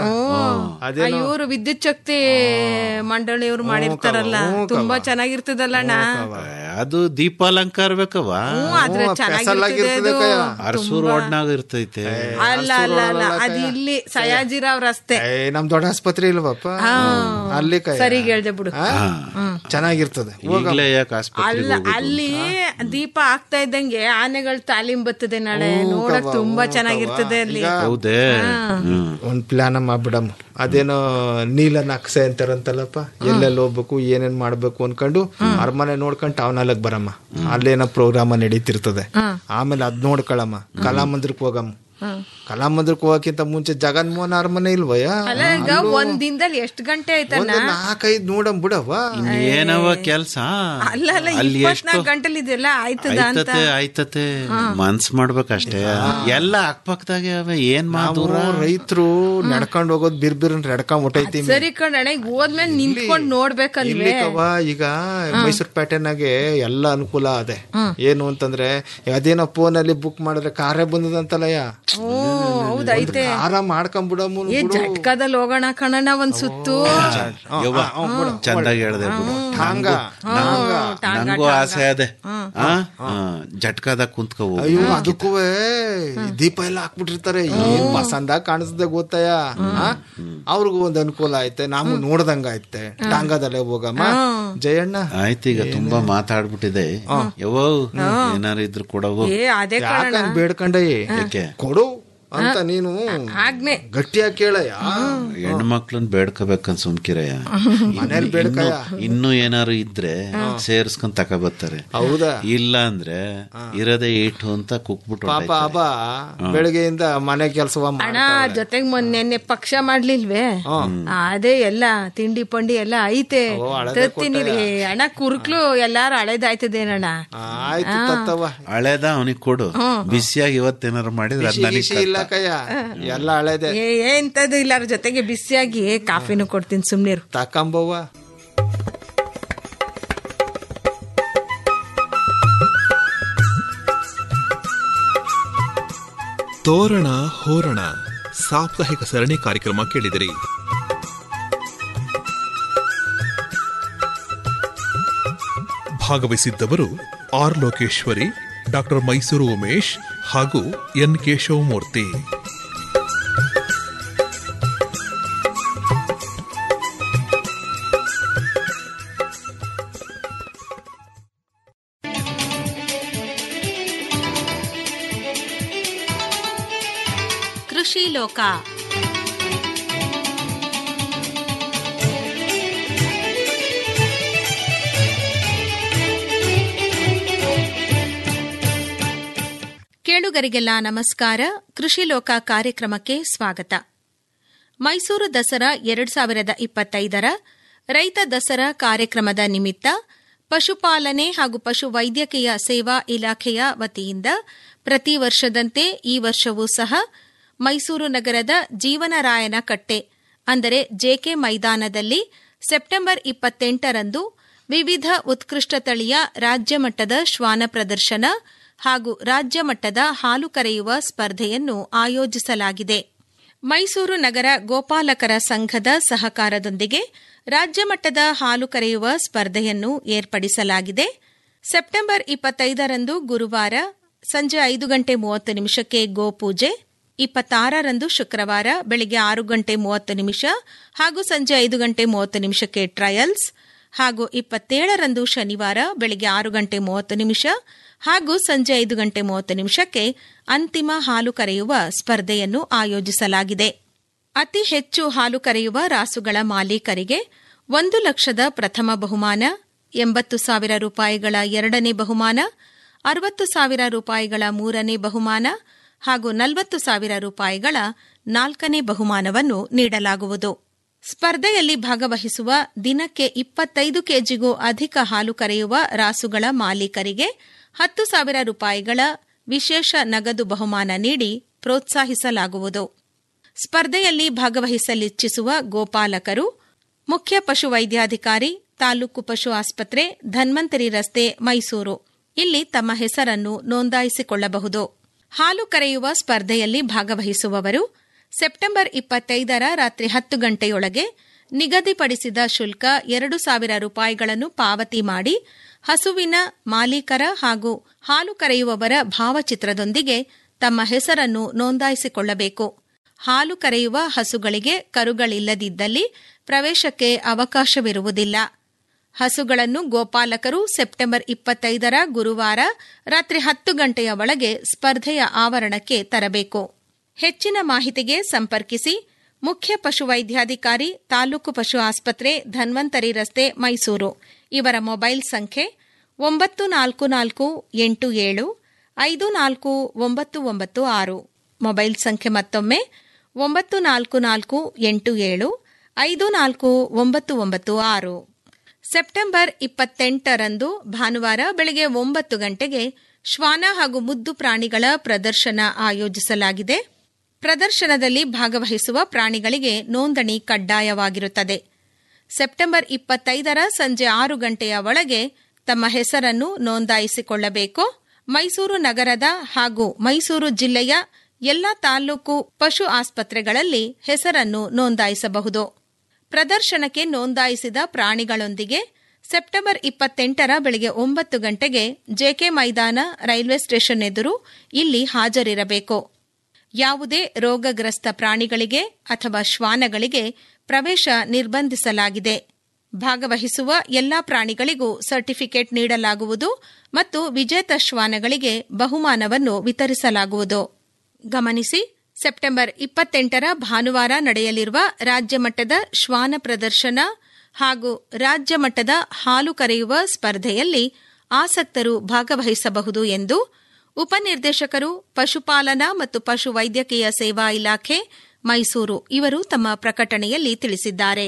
ಅದೇನೋ ಇವರು ವಿದ್ಯುತ್ ಶಕ್ತಿ ಮಂಡಳಿಯವ್ರು ಮಾಡಿರ್ತಾರಲ್ಲ ತುಂಬಾ ಚೆನ್ನಾಗಿರ್ತದಲ್ಲ ಅಣ್ಣ ಅದು ದೀಪಾಲಂಕಾರ ಬೇಕವ ಹ್ಮ್ ಆದ್ರೆ ಚೆನ್ನಾಗಿರ್ತದೆ ಅದು ಅರಸೂರ್ ರೋಡ್ನಾಗ ಇರ್ತೈತೆ ಅಲ್ಲ ಅಲ್ಲ ಅಲ್ಲ ಅದ್ ಇಲ್ಲಿ ಸಯಾಜಿರಾವ್ ರಸ್ತೆ ಏ ನಮ್ ದೊಡ್ಡ ಆಸ್ಪತ್ರೆ ಇಲ್ವಪ್ಪ ಅಲ್ಲಿ ಕೈ ಸರಿಗ್ ಹೇಳ್ದೆ ಬಿಡು ಚೆನ್ನಾಗಿರ್ತದೆ ಈಗಲೇ ಯಾಕೆ ಆಸ್ಪತ್ರೆಗೆ ಅಲ್ಲ ಅಲ್ಲಿ ದೀಪ ಆಗ್ತಾ ಇದ್ದಂಗೆ ಆನೆಗಳ ತಾಲೀಮ್ ಬರ್ತದೆ ನಾಳೆ ನೋಡಕ್ ತುಂಬಾ ಚೆನ್ನಾಗಿರ್ತದೆ ಅಲ್ಲಿ ಹೌದೇ ಹ್ಮ್ ಒಂದ್ ಪ್ಲಾನ್ ಮಾಡ್ಬಿಡಮ್ ಅದೇನೋ ನೀಲ ನಕ್ಷೆ ಅಂತಾರಂತಲ್ಲಪ್ಪ ಎಲ್ಲೆಲ್ಲಿ ಹೋಗ್ಬೇಕು ಏನೇನ್ ಮಾಡ್ಬೇಕು ಅನ್ಕೊಂಡು ಅರಮನೆ ನೋಡ್ಕೊಂಡು ಟೌನ್ ಅಲ್ಲಿಗೆ ಬರಮ್ಮ ಅಲ್ಲೇನೋ ಪ್ರೋಗ್ರಾಮ ನಡೀತಿರ್ತದೆ ಆಮೇಲೆ ಅದ್ ನೋಡ್ಕೊಳಮ್ಮ ಕಲಾಮಂದಿರಕ್ಕೆ ಹೋಗಮ್ಮ ಕಲಾಮಂದಿರಕ್ಕೆ ಹೋಗಕ್ಕಿಂತ ಮುಂಚೆ ಜಗನ್ಮೋಹನ್ ಅರಮನೆ ಇಲ್ವಯ್ಯ ಅಲ್ಲ ಈಗ ಒಂದ್ ದಿನದಲ್ಲಿ ಎಷ್ಟ್ ಗಂಟೆ ಆಯ್ತಣ್ಣ ಒಂದು ನಾಲ್ಕೈದು ನೋಡಮ್ ಬಿಡವ್ವ ಏನವ ಕೆಲ್ಸ ಅಲ್ಲ ಅಲ್ಲ ಅಲ್ಲಿ ಇಪ್ಪತ್ನಾಲ್ಕು ಗಂಟೆಲಿ ಇದೆಲ್ಲ ಆಯ್ತದ ಅಂತ ಆಯ್ತತೆ ಆಯ್ತತೆ ಮನ್ಸ್ ಮಾಡ್ಬೇಕಷ್ಟೇ ಎಲ್ಲ ಅಕ್ಕಪಕ್ಕದಾಗೆ ಅವೆ ಏನ್ ಮಾತೂರ ರೈತರು ನಡ್ಕೊಂಡು ಹೋಗೋದು ಬಿರ್ ಬಿರ್ ನಡ್ಕೊಂಡ್ ಹೊಟ್ಟೈತಿ ಸರಿ ಕಣಣ್ಣ ಈಗ ಹೋದ್ಮೇಲೆ ನಿಂತ್ಕೊಂಡ್ ನೋಡ್ಬೇಕಲ್ವೇ ಇಲ್ಲಿಕವ ಈಗ ಮೈಸೂರು ಪ್ಯಾಟರ್ನಾಗೆ ಎಲ್ಲ ಅನುಕೂಲ ಅದೆ ಏನು ಅಂತಂದ್ರೆ ಅದೇನೋ ಫೋನ್ ಅಲ್ಲಿ ಬುಕ್ ಮಾಡಿದ್ರೆ ಕಾರೇ ಬಂದದಂತಲ್ಲಯ್ಯ ಓ ಹೌದೈತೆ ಖಾರ ಮಾಡ್ಕೊಂಬಿಡಮ್ಮ ಏ ಜಟ್ಕದಲ್ಲಿ ಹೋಗೋಣ ಕಣಣ್ಣ ಒಂದ್ ಸುತ್ತು ಯವ್ವ, ಚಂದಾಗಿ ಹೇಳ್ದೆ ಬಿಡು ಟಾಂಗ ನಂಗೂ ಆಸೆ ಅದೇ ಆ? ಆ, ಜಟ್ಕಾದಾಗ ಕುಂತ್ಕೋವು ಅಯ್ಯೋ ಅದಕ್ಕೂ ದೀಪ ಎಲ್ಲ ಹಾಕ್ಬಿಟ್ಟಿರ್ತಾರೆ ಏನ್ ಪಸಂದಾಗ ಕಾಣಿಸ್ತದೆ ಗೊತ್ತಾಯ ಅವ್ರಿಗೂ ಒಂದ್ ಅನುಕೂಲ ಐತೆ ನಾವು ನೋಡ್ದಂಗ ಐತೆ ಟಾಂಗದಲ್ಲೇ ಹೋಗಮ್ಮ ಜಯಣ್ಣ ಆಯ್ತು ಈಗ ತುಂಬಾ ಮಾತಾಡ್ಬಿಟ್ಟಿದೆ ಯವ್ವ ಏನಾರು ಇದ್ರು ಕೊಡವು ಏ ಅದೇ ಕಣಣ್ಣ ಯಾಕಂಗ್ ಬೇಡ್ಕಂಡೆ ಯಾಕೆ ಕೊಡು ಅಂತ ನೀನು ಆಜ್ಞೆ ಗಟ್ಟಿಯಾಗಿ ಕೇಳಯ್ಯ ಹೆಣ್ಮಕ್ಳನ್ ಬೇಡ್ಕೋಬೇಕಂತ ಸುಮ್ಕಿರಯ್ಯ ಮನೇಲಿ ಬೇಡ್ಕಯ್ಯ ಇನ್ನು ಏನಾರು ಇದ್ರೆ ಸೇರ್ಸ್ಕೊಂಡ್ ತಕೊಬರ್ತಾರೆ ಹೌದಾ ಇಲ್ಲ ಅಂದ್ರೆ ಇರದೇ ಇಟ್ಟು ಅಂತ ಕುಕ್ಬಿಟ್ಟು ಪಾಪ ಅಬ್ಬ ಬೆಳಗ್ಗೆಯಿಂದ ಮನೆ ಕೆಲ್ಸವ ಅಣ್ಣ ಜೊತೆಗ್ ಮೊನ್ನೆ ಪಕ್ಷ ಮಾಡ್ಲಿಲ್ವೇ ಅದೇ ಎಲ್ಲ ತಿಂಡಿ ಪಂಡಿ ಎಲ್ಲ ಐತೆ ತತ್ತೀನಿ ರೀ ಅಣ್ಣ ಕುರ್ಕ್ಲು ಎಲ್ಲಾರು ಹಳೇದಾಯ್ತದೇನಣ್ಣ ಆಯ್ತು ತತ್ತವ ಹಳೇದ ಅವನಿಗೆ ಕೊಡು ಬಿಸಿಯಾಗಿ ಇವತ್ತೇನಾರು ಮಾಡಿದ್ರೆ ಅದ್ ನನಗ್ ಬಿಸಿ ಇಲ್ಲ ಕಯ್ಯ ಎಲ್ಲ ಹಳೇದೆ ಏ ಎಂತದು ಇಲ್ಲಾರ ಜೊತೆಗೆ ಬಿಸಿಯಾಗಿ ಕಾಫಿನೂ ಕೊಡ್ತೀನಿ ಸುಮ್ನಿರು ತಕ್ಕಂಬವ್ವ ತೋರಣ ಹೋರಣ ಸಾಪ್ತಾಹಿಕ ಸರಣಿ ಕಾರ್ಯಕ್ರಮ ಕೇಳಿದಿರಿ ಭಾಗವಹಿಸಿದ್ದವರು ಆರ್ ಲೋಕೇಶ್ವರಿ ಡಾಕ್ಟರ್ ಮೈಸೂರು ಉಮೇಶ್ ಹಾಗೂ ಎನ್ ಕೇಶವಮೂರ್ತಿ ಕೃಷಿ ಲೋಕ ಕೇಳುಗರಿಗೆಲ್ಲ ನಮಸ್ಕಾರ ಕೃಷಿ ಲೋಕ ಕಾರ್ಯಕ್ರಮಕ್ಕೆ ಸ್ವಾಗತ ಮೈಸೂರು ದಸರಾ ಎರಡ್ ಸಾವಿರದ ಇಪ್ಪತ್ತೈದರ ರೈತ ದಸರಾ ಕಾರ್ಯಕ್ರಮದ ನಿಮಿತ್ತ ಪಶುಪಾಲನೆ ಹಾಗೂ ಪಶು ವೈದ್ಯಕೀಯ ಸೇವಾ ಇಲಾಖೆಯ ವತಿಯಿಂದ ಪ್ರತಿ ವರ್ಷದಂತೆ ಈ ವರ್ಷವೂ ಸಹ ಮೈಸೂರು ನಗರದ ಜೀವನರಾಯನ ಕಟ್ಟೆ ಅಂದರೆ ಜೆಕೆ ಮೈದಾನದಲ್ಲಿ ಸೆಪ್ಟೆಂಬರ್ ಇಪ್ಪತ್ತೆಂಟರಂದು ವಿವಿಧ ಉತ್ಕೃಷ್ಟ ತಳಿಯ ರಾಜ್ಯ ಮಟ್ಟದ ಶ್ವಾನ ಪ್ರದರ್ಶನ ಹಾಗೂ ರಾಜ್ಯ ಮಟ್ಟದ ಹಾಲು ಕರೆಯುವ ಸ್ಪರ್ಧೆಯನ್ನು ಆಯೋಜಿಸಲಾಗಿದೆ ಮೈಸೂರು ನಗರ ಗೋಪಾಲಕರ ಸಂಘದ ಸಹಕಾರದೊಂದಿಗೆ ರಾಜ್ಯ ಮಟ್ಟದ ಹಾಲು ಕರೆಯುವ ಸ್ಪರ್ಧೆಯನ್ನು ಏರ್ಪಡಿಸಲಾಗಿದೆ ಸೆಪ್ಟೆಂಬರ್ ಇಪ್ಪತ್ತೈದರಂದು ಗುರುವಾರ ಸಂಜೆ ಐದು ಗಂಟೆ ಮೂವತ್ತು ನಿಮಿಷಕ್ಕೆ ಗೋಪೂಜೆ ಇಪ್ಪತ್ತಾರರಂದು ಶುಕ್ರವಾರ ಬೆಳಗ್ಗೆ ಆರು ಗಂಟೆ ಮೂವತ್ತು ನಿಮಿಷ ಹಾಗೂ ಸಂಜೆ ಐದು ಗಂಟೆ ಮೂವತ್ತು ನಿಮಿಷಕ್ಕೆ ಟ್ರಯಲ್ಸ್ ಹಾಗೂ ಇಪ್ಪತ್ತೇಳರಂದು ಶನಿವಾರ ಬೆಳಗ್ಗೆ ಆರು ಗಂಟೆ ಮೂವತ್ತು ನಿಮಿಷ ಹಾಗೂ ಸಂಜೆ ಐದು ಗಂಟೆ ಮೂವತ್ತು ನಿಮಿಷಕ್ಕೆ ಅಂತಿಮ ಹಾಲು ಕರೆಯುವ ಸ್ಪರ್ಧೆಯನ್ನು ಆಯೋಜಿಸಲಾಗಿದೆ ಅತಿ ಹೆಚ್ಚು ಹಾಲು ಕರೆಯುವ ರಾಸುಗಳ ಮಾಲೀಕರಿಗೆ ಒಂದು ಲಕ್ಷದ ಪ್ರಥಮ ಬಹುಮಾನ ಎಂಬತ್ತು ಸಾವಿರ ರೂಪಾಯಿಗಳ ಎರಡನೇ ಬಹುಮಾನ ಅರವತ್ತು ಸಾವಿರ ರೂಪಾಯಿಗಳ ಮೂರನೇ ಬಹುಮಾನ ಹಾಗೂ ನಲವತ್ತು ಸಾವಿರ ರೂಪಾಯಿಗಳ ನಾಲ್ಕನೇ ಬಹುಮಾನವನ್ನು ನೀಡಲಾಗುವುದು ಸ್ಪರ್ಧೆಯಲ್ಲಿ ಭಾಗವಹಿಸುವ ದಿನಕ್ಕೆ ಇಪ್ಪತ್ತೈದು ಕೆಜಿಗೂ ಅಧಿಕ ಹಾಲು ಕರೆಯುವ ರಾಸುಗಳ ಮಾಲೀಕರಿಗೆ ಹತ್ತು ಸಾವಿರ ರೂಪಾಯಿಗಳ ವಿಶೇಷ ನಗದು ಬಹುಮಾನ ನೀಡಿ ಪ್ರೋತ್ಸಾಹಿಸಲಾಗುವುದು ಸ್ಪರ್ಧೆಯಲ್ಲಿ ಭಾಗವಹಿಸಲಿಚ್ಛಿಸುವ ಗೋಪಾಲಕರು ಮುಖ್ಯ ಪಶು ವೈದ್ಯಾಧಿಕಾರಿ ತಾಲೂಕು ಪಶು ಆಸ್ಪತ್ರೆ ಧನ್ವಂತರಿ ರಸ್ತೆ ಮೈಸೂರು ಇಲ್ಲಿ ತಮ್ಮ ಹೆಸರನ್ನು ನೋಂದಾಯಿಸಿಕೊಳ್ಳಬಹುದು ಹಾಲು ಕರೆಯುವ ಸ್ಪರ್ಧೆಯಲ್ಲಿ ಭಾಗವಹಿಸುವವರು ಸೆಪ್ಟೆಂಬರ್ ಇಪ್ಪತ್ತೈದರ ರಾತ್ರಿ ಹತ್ತು ಗಂಟೆಯೊಳಗೆ ನಿಗದಿಪಡಿಸಿದ ಶುಲ್ಕ ಎರಡು ಸಾವಿರ ರೂಪಾಯಿಗಳನ್ನು ಪಾವತಿ ಮಾಡಿ ಹಸುವಿನ ಮಾಲೀಕರ ಹಾಗೂ ಹಾಲು ಕರೆಯುವವರ ಭಾವಚಿತ್ರದೊಂದಿಗೆ ತಮ್ಮ ಹೆಸರನ್ನು ನೋಂದಾಯಿಸಿಕೊಳ್ಳಬೇಕು ಹಾಲು ಕರೆಯುವ ಹಸುಗಳಿಗೆ ಕರುಗಳಿಲ್ಲದಿದ್ದಲ್ಲಿ ಪ್ರವೇಶಕ್ಕೆ ಅವಕಾಶವಿರುವುದಿಲ್ಲ ಹಸುಗಳನ್ನು ಗೋಪಾಲಕರು ಸೆಪ್ಟೆಂಬರ್ ಇಪ್ಪತ್ತೈದರ ಗುರುವಾರ ರಾತ್ರಿ ಹತ್ತು ಗಂಟೆಯ ಒಳಗೆ ಸ್ಪರ್ಧೆಯ ಆವರಣಕ್ಕೆ ತರಬೇಕು ಹೆಚ್ಚಿನ ಮಾಹಿತಿಗೆ ಸಂಪರ್ಕಿಸಿ ಮುಖ್ಯ ಪಶುವೈದ್ಯಾಧಿಕಾರಿ ತಾಲೂಕು ಪಶು ಆಸ್ಪತ್ರೆ ಧನ್ವಂತರಿ ರಸ್ತೆ ಮೈಸೂರು ಇವರ ಮೊಬೈಲ್ ಸಂಖ್ಯೆ ಒಂಬತ್ತು ನಾಲ್ಕು ನಾಲ್ಕು ಎಂಟು ಏಳು ಐದು ನಾಲ್ಕು ಒಂಬತ್ತು ಒಂಬತ್ತು ಆರು ಮೊಬೈಲ್ ಸಂಖ್ಯೆ ಮತ್ತೊಮ್ಮೆ ಒಂಬತ್ತು ನಾಲ್ಕು ನಾಲ್ಕು ಎಂಟು ಏಳು ಐದು ನಾಲ್ಕು ಒಂಬತ್ತು ಒಂಬತ್ತು ಆರು ಸೆಪ್ಟೆಂಬರ್ ಇಪ್ಪತ್ತೆಂಟರಂದು ಭಾನುವಾರ ಬೆಳಗ್ಗೆ ಒಂಬತ್ತು ಗಂಟೆಗೆ ಶ್ವಾನ ಹಾಗೂ ಮುದ್ದು ಪ್ರಾಣಿಗಳ ಪ್ರದರ್ಶನ ಆಯೋಜಿಸಲಾಗಿದೆ ಪ್ರದರ್ಶನದಲ್ಲಿ ಭಾಗವಹಿಸುವ ಪ್ರಾಣಿಗಳಿಗೆ ನೋಂದಣಿ ಕಡ್ಡಾಯವಾಗಿರುತ್ತದೆ ಸೆಪ್ಟೆಂಬರ್ ಇಪ್ಪತ್ತೈದರ ಸಂಜೆ ಆರು ಗಂಟೆಯ ಒಳಗೆ ತಮ್ಮ ಹೆಸರನ್ನು ನೋಂದಾಯಿಸಿಕೊಳ್ಳಬೇಕು ಮೈಸೂರು ನಗರದ ಹಾಗೂ ಮೈಸೂರು ಜಿಲ್ಲೆಯ ಎಲ್ಲ ತಾಲೂಕು ಪಶು ಆಸ್ಪತ್ರೆಗಳಲ್ಲಿ ಹೆಸರನ್ನು ನೋಂದಾಯಿಸಬಹುದು ಪ್ರದರ್ಶನಕ್ಕೆ ನೋಂದಾಯಿಸಿದ ಪ್ರಾಣಿಗಳೊಂದಿಗೆ ಸೆಪ್ಟೆಂಬರ್ ಇಪ್ಪತ್ತೆಂಟರ ಬೆಳಗ್ಗೆ ಒಂಬತ್ತು ಗಂಟೆಗೆ ಜೆಕೆ ಮೈದಾನ ರೈಲ್ವೆ ಸ್ಟೇಷನ್ ಎದುರು ಇಲ್ಲಿ ಹಾಜರಿರಬೇಕು ಯಾವುದೇ ರೋಗಗ್ರಸ್ತ ಪ್ರಾಣಿಗಳಿಗೆ ಅಥವಾ ಶ್ವಾನಗಳಿಗೆ ಪ್ರವೇಶ ನಿರ್ಬಂಧಿಸಲಾಗಿದೆ ಭಾಗವಹಿಸುವ ಎಲ್ಲಾ ಪ್ರಾಣಿಗಳಿಗೂ ಸರ್ಟಿಫಿಕೇಟ್ ನೀಡಲಾಗುವುದು ಮತ್ತು ವಿಜೇತ ಶ್ವಾನಗಳಿಗೆ ಬಹುಮಾನವನ್ನು ವಿತರಿಸಲಾಗುವುದು ಗಮನಿಸಿ ಸೆಪ್ಟೆಂಬರ್ ಇಪ್ಪತ್ತೆಂಟರ ಭಾನುವಾರ ನಡೆಯಲಿರುವ ರಾಜ್ಯ ಮಟ್ಟದ ಶ್ವಾನ ಪ್ರದರ್ಶನ ಹಾಗೂ ರಾಜ್ಯ ಮಟ್ಟದ ಹಾಲು ಕರೆಯುವ ಸ್ಪರ್ಧೆಯಲ್ಲಿ ಆಸಕ್ತರು ಭಾಗವಹಿಸಬಹುದು ಎಂದು ಉಪನಿರ್ದೇಶಕರು ಪಶುಪಾಲನಾ ಮತ್ತು ಪಶು ವೈದ್ಯಕೀಯ ಸೇವಾ ಇಲಾಖೆ ಮೈಸೂರು ಇವರು ತಮ್ಮ ಪ್ರಕಟಣೆಯಲ್ಲಿ ತಿಳಿಸಿದ್ದಾರೆ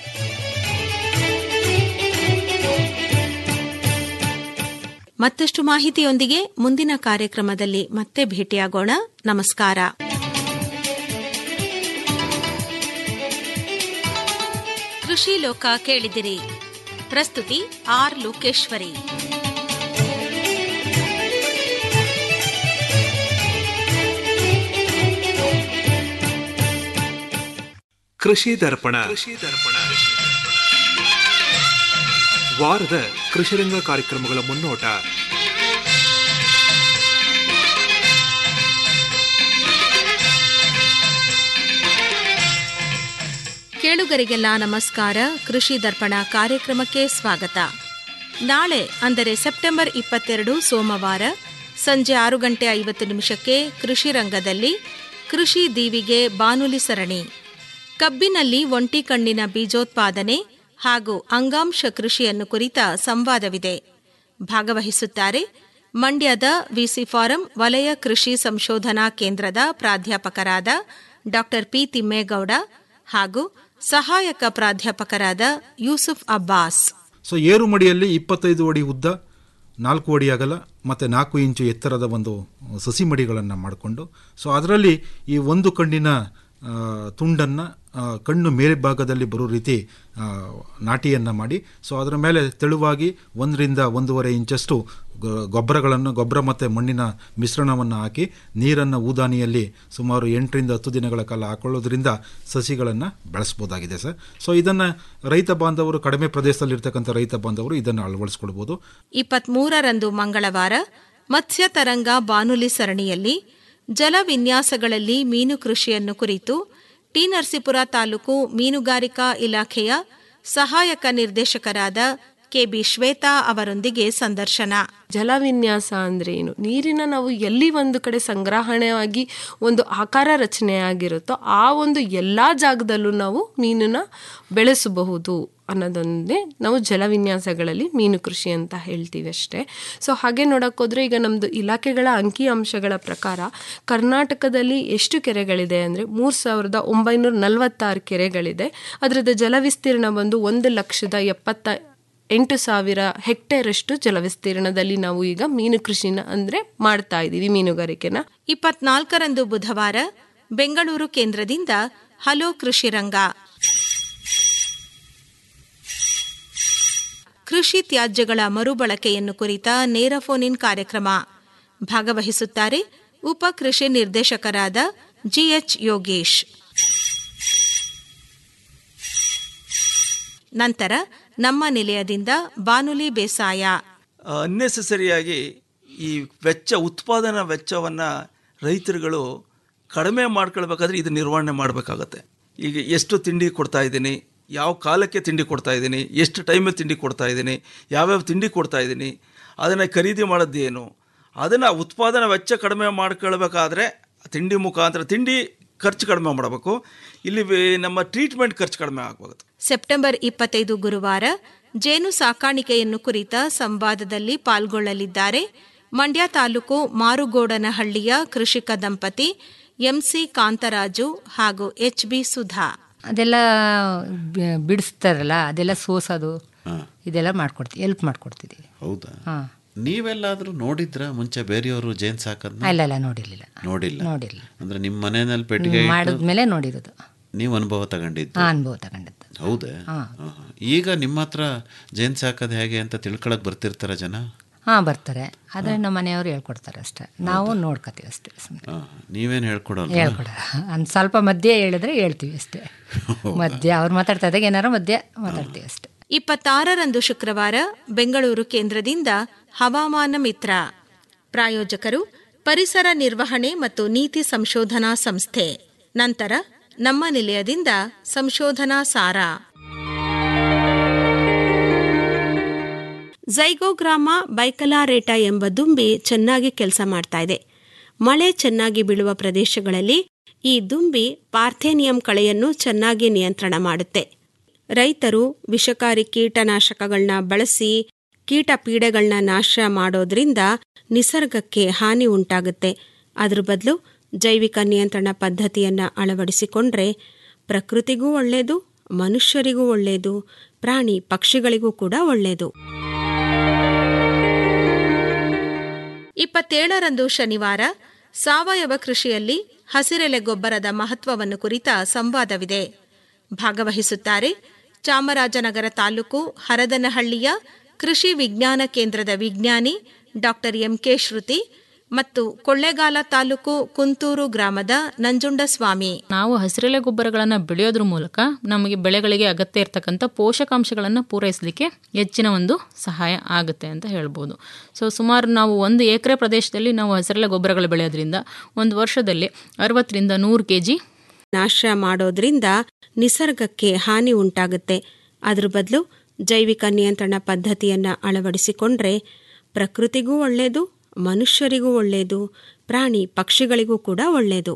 ಮತ್ತಷ್ಟು ಮಾಹಿತಿಯೊಂದಿಗೆ ಮುಂದಿನ ಕಾರ್ಯಕ್ರಮದಲ್ಲಿ ಮತ್ತೆ ಭೇಟಿಯಾಗೋಣ ನಮಸ್ಕಾರ ಕೃಷಿ ಲೋಕ ಕೇಳಿದಿರಿ ಪ್ರಸ್ತುತಿ ಆರ್ ಲೋಕೇಶ್ವರಿ ಕೃಷಿ ದರ್ಪಣ ವಾರದ ಕೃಷಿರಂಗ ಕಾರ್ಯಕ್ರಮಗಳ ಮುನ್ನೋಟ ಕೇಳುಗರಿಗೆಲ್ಲ ನಮಸ್ಕಾರ ಕೃಷಿ ದರ್ಪಣ ಕಾರ್ಯಕ್ರಮಕ್ಕೆ ಸ್ವಾಗತ ನಾಳೆ ಅಂದರೆ ಸೆಪ್ಟೆಂಬರ್ ಇಪ್ಪತ್ತೆರಡು ಸೋಮವಾರ ಸಂಜೆ ಆರು ಗಂಟೆ ಐವತ್ತು ನಿಮಿಷಕ್ಕೆ ಕೃಷಿ ರಂಗದಲ್ಲಿ ಕೃಷಿ ದೀವಿಗೆ ಬಾನುಲಿ ಸರಣಿ ಕಬ್ಬಿನಲ್ಲಿ ಒಂಟಿ ಕಣ್ಣಿನ ಬೀಜೋತ್ಪಾದನೆ ಹಾಗೂ ಅಂಗಾಂಶ ಕೃಷಿಯನ್ನು ಕುರಿತ ಸಂವಾದವಿದೆ ಭಾಗವಹಿಸುತ್ತಾರೆ ಮಂಡ್ಯದ ವಿಸಿ ಫಾರಂ ವಲಯ ಕೃಷಿ ಸಂಶೋಧನಾ ಕೇಂದ್ರದ ಪ್ರಾಧ್ಯಾಪಕರಾದ ಡಾ ಪಿ ತಿಮ್ಮೇಗೌಡ ಹಾಗೂ ಸಹಾಯಕ ಪ್ರಾಧ್ಯಾಪಕರಾದ ಯೂಸುಫ್ ಅಬ್ಬಾಸ್ ಸೊ ಏರು ಮಡಿಯಲ್ಲಿ ಇಪ್ಪತ್ತೈದು ಅಡಿ ಉದ್ದ ನಾಲ್ಕು ಅಡಿ ಅಗಲ ಮತ್ತು ನಾಲ್ಕು ಇಂಚು ಎತ್ತರದ ಒಂದು ಸಸಿ ಮಡಿಗಳನ್ನು ಮಾಡಿಕೊಂಡು ಸೊ ಅದರಲ್ಲಿ ಈ ಒಂದು ಕಣ್ಣಿನ ತುಂಡನ್ನು ಕಣ್ಣು ಮೇಲ್ಭಾಗದಲ್ಲಿ ಬರೋ ರೀತಿ ನಾಟಿಯನ್ನು ಮಾಡಿ ಸೊ ಅದರ ಮೇಲೆ ತೆಳುವಾಗಿ ಒಂದರಿಂದ ಒಂದೂವರೆ ಇಂಚಷ್ಟು ಗೊಬ್ಬರಗಳನ್ನು ಗೊಬ್ಬರ ಮತ್ತು ಮಣ್ಣಿನ ಮಿಶ್ರಣವನ್ನು ಹಾಕಿ ನೀರನ್ನು ಊದಾನಿಯಲ್ಲಿ ಸುಮಾರು ಎಂಟರಿಂದ ಹತ್ತು ದಿನಗಳ ಕಾಲ ಹಾಕೊಳ್ಳೋದ್ರಿಂದ ಸಸಿಗಳನ್ನು ಬೆಳೆಸ್ಬೋದಾಗಿದೆ ಸರ್ ಸೊ ಇದನ್ನು ರೈತ ಬಾಂಧವರು ಕಡಿಮೆ ಪ್ರದೇಶದಲ್ಲಿರ್ತಕ್ಕಂಥ ರೈತ ಬಾಂಧವರು ಇದನ್ನು ಅಳವಡಿಸ್ಕೊಳ್ಬೋದು ಇಪ್ಪತ್ಮೂರರಂದು ಮಂಗಳವಾರ ಮತ್ಸ್ಯ ತರಂಗ ಬಾನುಲಿ ಸರಣಿಯಲ್ಲಿ ಜಲ ವಿನ್ಯಾಸಗಳಲ್ಲಿ ಮೀನು ಕೃಷಿಯನ್ನು ಕುರಿತು ಟಿ ನರಸೀಪುರ ತಾಲೂಕು ಮೀನುಗಾರಿಕಾ ಇಲಾಖೆಯ ಸಹಾಯಕ ನಿರ್ದೇಶಕರಾದ ಕೆಬಿ ಶ್ವೇತಾ ಅವರೊಂದಿಗೆ ಸಂದರ್ಶನ ಜಲವಿನ್ಯಾಸ ಅಂದ್ರೆ ಏನು ನೀರಿನ ನಾವು ಎಲ್ಲಿ ಒಂದು ಕಡೆ ಸಂಗ್ರಹಣೆಯಾಗಿ ಒಂದು ಆಕಾರ ರಚನೆ ಆಗಿರುತ್ತೋ ಆ ಒಂದು ಎಲ್ಲ ಜಾಗದಲ್ಲೂ ನಾವು ಮೀನನ್ನ ಬೆಳೆಸಬಹುದು ಅನ್ನೋದೊಂದೇ ನಾವು ಜಲವಿನ್ಯಾಸಗಳಲ್ಲಿ ಮೀನು ಕೃಷಿ ಅಂತ ಹೇಳ್ತೀವಿ ಅಷ್ಟೇ ಸೊ ಹಾಗೆ ನೋಡೋಕ್ಕೋದ್ರೆ ಈಗ ನಮ್ಮದು ಇಲಾಖೆಗಳ ಅಂಕಿ ಅಂಶಗಳ ಪ್ರಕಾರ ಕರ್ನಾಟಕದಲ್ಲಿ ಎಷ್ಟು ಕೆರೆಗಳಿದೆ ಅಂದರೆ ಮೂರು ಸಾವಿರದ ಒಂಬೈನೂರ ನಲವತ್ತಾರು ಕೆರೆಗಳಿದೆ ಅದರದ್ದು ಜಲವಿಸ್ತೀರ್ಣ ಬಂದು ಒಂದು ಲಕ್ಷದ ಎಪ್ಪತ್ತ ಎಂಟು ಸಾವಿರ ಹೆಕ್ಟೇರಷ್ಟು ಜಲವಿಸ್ತೀರ್ಣದಲ್ಲಿ ನಾವು ಈಗ ಮೀನು ಕೃಷಿನ ಅಂದ್ರೆ ಮಾಡ್ತಾ ಇದ್ದೀವಿ ಮೀನುಗಾರಿಕೆನ ಇಪ್ಪತ್ನಾಲ್ಕರಂದು ಬುಧವಾರ ಬೆಂಗಳೂರು ಕೇಂದ್ರದಿಂದ ಹಲೋ ಕೃಷಿ ರಂಗ ಕೃಷಿ ತ್ಯಾಜ್ಯಗಳ ಮರುಬಳಕೆಯನ್ನು ಕುರಿತ ನೇರ ಫೋನ್ ಇನ್ ಕಾರ್ಯಕ್ರಮ ಭಾಗವಹಿಸುತ್ತಾರೆ ಉಪ ಕೃಷಿ ನಿರ್ದೇಶಕರಾದ ಜಿಎಚ್ ಯೋಗೇಶ್ ನಂತರ ನಮ್ಮ ನಿಲಯದಿಂದ ಬಾನುಲಿ ಬೇಸಾಯ ಅನ್ನೆಸೆಸರಿಯಾಗಿ ಈ ವೆಚ್ಚ ಉತ್ಪಾದನಾ ವೆಚ್ಚವನ್ನು ರೈತರುಗಳು ಕಡಿಮೆ ಮಾಡ್ಕೊಳ್ಬೇಕಾದ್ರೆ ಇದು ನಿರ್ವಹಣೆ ಮಾಡಬೇಕಾಗತ್ತೆ ಈಗ ಎಷ್ಟು ತಿಂಡಿ ಕೊಡ್ತಾ ಇದ್ದೀನಿ ಯಾವ ಕಾಲಕ್ಕೆ ತಿಂಡಿ ಕೊಡ್ತಾ ಇದ್ದೀನಿ ಎಷ್ಟು ಟೈಮಲ್ಲಿ ತಿಂಡಿ ಕೊಡ್ತಾ ಇದ್ದೀನಿ ಯಾವ್ಯಾವ ತಿಂಡಿ ಕೊಡ್ತಾ ಇದ್ದೀನಿ ಅದನ್ನು ಖರೀದಿ ಮಾಡೋದೇನು ಅದನ್ನು ಉತ್ಪಾದನಾ ವೆಚ್ಚ ಕಡಿಮೆ ಮಾಡ್ಕೊಳ್ಬೇಕಾದ್ರೆ ತಿಂಡಿ ಮುಖಾಂತರ ತಿಂಡಿ ಖರ್ಚು ಕಡಿಮೆ ಮಾಡಬೇಕು ಇಲ್ಲಿ ನಮ್ಮ ಟ್ರೀಟ್ಮೆಂಟ್ ಖರ್ಚು ಕಡಿಮೆ ಆಗಬೇಕು ಸೆಪ್ಟೆಂಬರ್ ಇಪ್ಪತ್ತೈದು ಗುರುವಾರ ಜೇನು ಸಾಕಾಣಿಕೆಯನ್ನು ಕುರಿತ ಸಂವಾದದಲ್ಲಿ ಪಾಲ್ಗೊಳ್ಳಲಿದ್ದಾರೆ ಮಂಡ್ಯ ತಾಲೂಕು ಮಾರುಗೋಡನಹಳ್ಳಿಯ ಕೃಷಿಕ ದಂಪತಿ ಎಂಸಿ ಕಾಂತರಾಜು ಹಾಗೂ ಎಚ್ ಬಿ ಸುಧಾ ಅದೆಲ್ಲ ಬಿಡಿಸ್ತಾರಲ್ಲ ಅದೆಲ್ಲ ಸೋಸೋದು ಇದೆಲ್ಲ ಮಾಡ್ಕೊಡ್ತೀವಿ ಹೆಲ್ಪ್ ಮಾಡ್ಕೊಡ್ತಿದ್ದೀವಿ ಹೌದಾ ಹಾಂ ನೀವೆಲ್ಲಾದ್ರೂ ನೋಡಿದ್ರ ಮುಂಚೆ ಬೇರೆಯವರು ಜೇನ್ ಸಾಕದ್ನ ಇಲ್ಲ ಇಲ್ಲ ನೋಡಿರ್ಲಿಲ್ಲ ನೋಡಿಲ್ಲ ನೋಡಿರ್ಲಿಲ್ಲ ಅಂದ್ರೆ ನಿಮ್ಮ ಮನೆಯಲ್ಲಿ ಪೆಟ್ಟಿಗೆ ಇಟ್ಟು ಮಾಡಿದ್ಮೇಲೆ ನೋಡಿರೋದು ನೀವು ಅನುಭವ ತಗೊಂಡಿದ್ದು ಹಾಂ ಅನುಭವ ತಗೊಂಡದ್ದು ಹೌದಾ ಹಾಂ. ಆಹಾ. ಈಗ ನಿಮ್ಮ ಹತ್ರ ಜೇನ್ ಸಾಕೋದು ಹೇಗೆ ಅಂತ ತಿಳ್ಕೊಳಕ್ ಬರ್ತಿರ್ತಾರ ಜನ ಹಾಂ ಬರ್ತಾರೆ ಆದರೆ ನಮ್ಮ ಮನೆಯವರು ಹೇಳ್ಕೊಡ್ತಾರೆ ಅಷ್ಟೇ ನಾವು ನೋಡ್ಕೋತೀವಿ ಅಷ್ಟೇ ಸುಮ್ಮನೆ ಆ, ನೀವೇನ್ ಹೇಳ್ಕೊಡಲ್ಲ ಹೇಳ್ಕೊಡ ಒಂದು ಸ್ವಲ್ಪ ಮಧ್ಯೆ ಹೇಳಿದ್ರೆ ಹೇಳ್ತೀವಿ ಅಷ್ಟೇ ಮಧ್ಯ ಅವ್ರು ಮಾತಾಡ್ತಾ ಇದ್ದಾಗ ಏನಾರು ಮಧ್ಯೆ ಮಾತಾಡ್ತೀವಿ ಅಷ್ಟೇ ಇಪ್ಪತ್ತಾರರಂದು ಶುಕ್ರವಾರ ಬೆಂಗಳೂರು ಕೇಂದ್ರದಿಂದ ಹವಾಮಾನ ಮಿತ್ರ ಪ್ರಾಯೋಜಕರು ಪರಿಸರ ನಿರ್ವಹಣೆ ಮತ್ತು ನೀತಿ ಸಂಶೋಧನಾ ಸಂಸ್ಥೆ ನಂತರ ನಮ್ಮ ನಿಲಯದಿಂದ ಸಂಶೋಧನಾ ಸಾರ ಝೈಗೋಗ್ರಾಮ ಬೈಕಲಾರೇಟ ಎಂಬ ದುಂಬಿ ಚೆನ್ನಾಗಿ ಕೆಲಸ ಮಾಡ್ತಾ ಇದೆ ಮಳೆ ಚೆನ್ನಾಗಿ ಬೀಳುವ ಪ್ರದೇಶಗಳಲ್ಲಿ ಈ ದುಂಬಿ ಪಾರ್ಥೇನಿಯಂ ಕಳೆಯನ್ನು ಚೆನ್ನಾಗಿ ನಿಯಂತ್ರಣ ಮಾಡುತ್ತೆ ರೈತರು ವಿಷಕಾರಿ ಕೀಟನಾಶಕಗಳನ್ನ ಬಳಸಿ ಕೀಟ ಪೀಡೆಗಳನ್ನ ನಾಶ ಮಾಡೋದ್ರಿಂದ ನಿಸರ್ಗಕ್ಕೆ ಹಾನಿ ಉಂಟಾಗುತ್ತೆ ಅದ್ರ ಬದಲು ಜೈವಿಕ ನಿಯಂತ್ರಣ ಪದ್ಧತಿಯನ್ನ ಅಳವಡಿಸಿಕೊಂಡ್ರೆ ಪ್ರಕೃತಿಗೂ ಒಳ್ಳೆಯದು ಮನುಷ್ಯರಿಗೂ ಒಳ್ಳೆಯದು ಪ್ರಾಣಿ ಪಕ್ಷಿಗಳಿಗೂ ಕೂಡ ಒಳ್ಳೆಯದು ಇಪ್ಪತ್ತೇಳರಂದು ಶನಿವಾರ ಸಾವಯವ ಕೃಷಿಯಲ್ಲಿ ಹಸಿರೆಲೆ ಗೊಬ್ಬರದ ಮಹತ್ವವನ್ನು ಕುರಿತ ಸಂವಾದವಿದೆ ಭಾಗವಹಿಸುತ್ತಾರೆ ಚಾಮರಾಜನಗರ ತಾಲೂಕು ಹರದನಹಳ್ಳಿಯ ಕೃಷಿ ವಿಜ್ಞಾನ ಕೇಂದ್ರದ ವಿಜ್ಞಾನಿ ಡಾಕ್ಟರ್ ಎಂಕೆ ಶ್ರುತಿ ಮತ್ತು ಕೊಳ್ಳೇಗಾಲ ತಾಲೂಕು ಕುಂತೂರು ಗ್ರಾಮದ ನಂಜುಂಡಸ್ವಾಮಿ ನಾವು ಹಸಿರೆಲೆ ಗೊಬ್ಬರಗಳನ್ನು ಬೆಳೆಯೋದ್ರ ಮೂಲಕ ನಮಗೆ ಬೆಳೆಗಳಿಗೆ ಅಗತ್ಯ ಇರತಕ್ಕಂಥ ಪೋಷಕಾಂಶಗಳನ್ನು ಪೂರೈಸಲಿಕ್ಕೆ ಹೆಚ್ಚಿನ ಒಂದು ಸಹಾಯ ಆಗುತ್ತೆ ಅಂತ ಹೇಳ್ಬೋದು ಸೊ ಸುಮಾರು ನಾವು ಒಂದು ಎಕರೆ ಪ್ರದೇಶದಲ್ಲಿ ನಾವು ಹಸಿರೆಲೆ ಗೊಬ್ಬರಗಳು ಬೆಳೆಯೋದ್ರಿಂದ ಒಂದು ವರ್ಷದಲ್ಲಿ ಅರವತ್ತರಿಂದ ನೂರು ಕೆ ಜಿ ನಾಶ ಮಾಡೋದ್ರಿಂದ ನಿಸರ್ಗಕ್ಕೆ ಹಾನಿ ಉಂಟಾಗುತ್ತೆ ಅದ್ರ ಬದಲು ಜೈವಿಕ ನಿಯಂತ್ರಣ ಪದ್ಧತಿಯನ್ನ ಅಳವಡಿಸಿಕೊಂಡ್ರೆ ಪ್ರಕೃತಿಗೂ ಒಳ್ಳೆಯದು ಮನುಷ್ಯರಿಗೂ ಒಳ್ಳೆಯದು ಪ್ರಾಣಿ ಪಕ್ಷಿಗಳಿಗೂ ಕೂಡ ಒಳ್ಳೆಯದು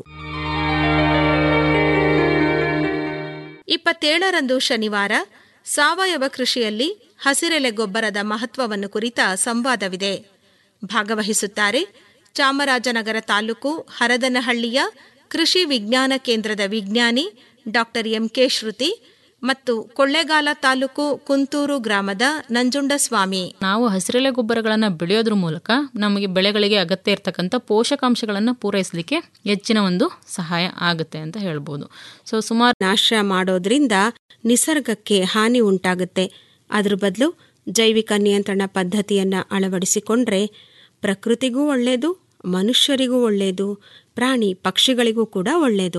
ಇಪ್ಪತ್ತೇಳರಂದು ಶನಿವಾರ ಸಾವಯವ ಕೃಷಿಯಲ್ಲಿ ಹಸಿರೆಲೆ ಗೊಬ್ಬರದ ಮಹತ್ವವನ್ನು ಕುರಿತ ಸಂವಾದವಿದೆ ಭಾಗವಹಿಸುತ್ತಾರೆ ಚಾಮರಾಜನಗರ ತಾಲೂಕು ಹರದನಹಳ್ಳಿಯ ಕೃಷಿ ವಿಜ್ಞಾನ ಕೇಂದ್ರದ ವಿಜ್ಞಾನಿ ಡಾಕ್ಟರ್ ಎಂಕೆ ಶ್ರುತಿ ಮತ್ತು ಕೊಳ್ಳೇಗಾಲ ತಾಲೂಕು ಕುಂತೂರು ಗ್ರಾಮದ ನಂಜುಂಡಸ್ವಾಮಿ ನಾವು ಹಸಿರೆಲೆ ಗೊಬ್ಬರಗಳನ್ನು ಬೆಳೆಯೋದ್ರ ಮೂಲಕ ನಮಗೆ ಬೆಳೆಗಳಿಗೆ ಅಗತ್ಯ ಇರತಕ್ಕಂಥ ಪೋಷಕಾಂಶಗಳನ್ನು ಪೂರೈಸಲಿಕ್ಕೆ ಹೆಚ್ಚಿನ ಒಂದು ಸಹಾಯ ಆಗುತ್ತೆ ಅಂತ ಹೇಳ್ಬೋದು ಸೊ ಸುಮಾರು ನಾಶ ಮಾಡೋದ್ರಿಂದ ನಿಸರ್ಗಕ್ಕೆ ಹಾನಿ ಉಂಟಾಗುತ್ತೆ ಅದ್ರ ಬದಲು ಜೈವಿಕ ನಿಯಂತ್ರಣ ಪದ್ಧತಿಯನ್ನ ಅಳವಡಿಸಿಕೊಂಡ್ರೆ ಪ್ರಕೃತಿಗೂ ಒಳ್ಳೆಯದು ಮನುಷ್ಯರಿಗೂ ಒಳ್ಳೆಯದು ಪ್ರಾಣಿ ಪಕ್ಷಿಗಳಿಗೂ ಕೂಡ ಒಳ್ಳೆಯದು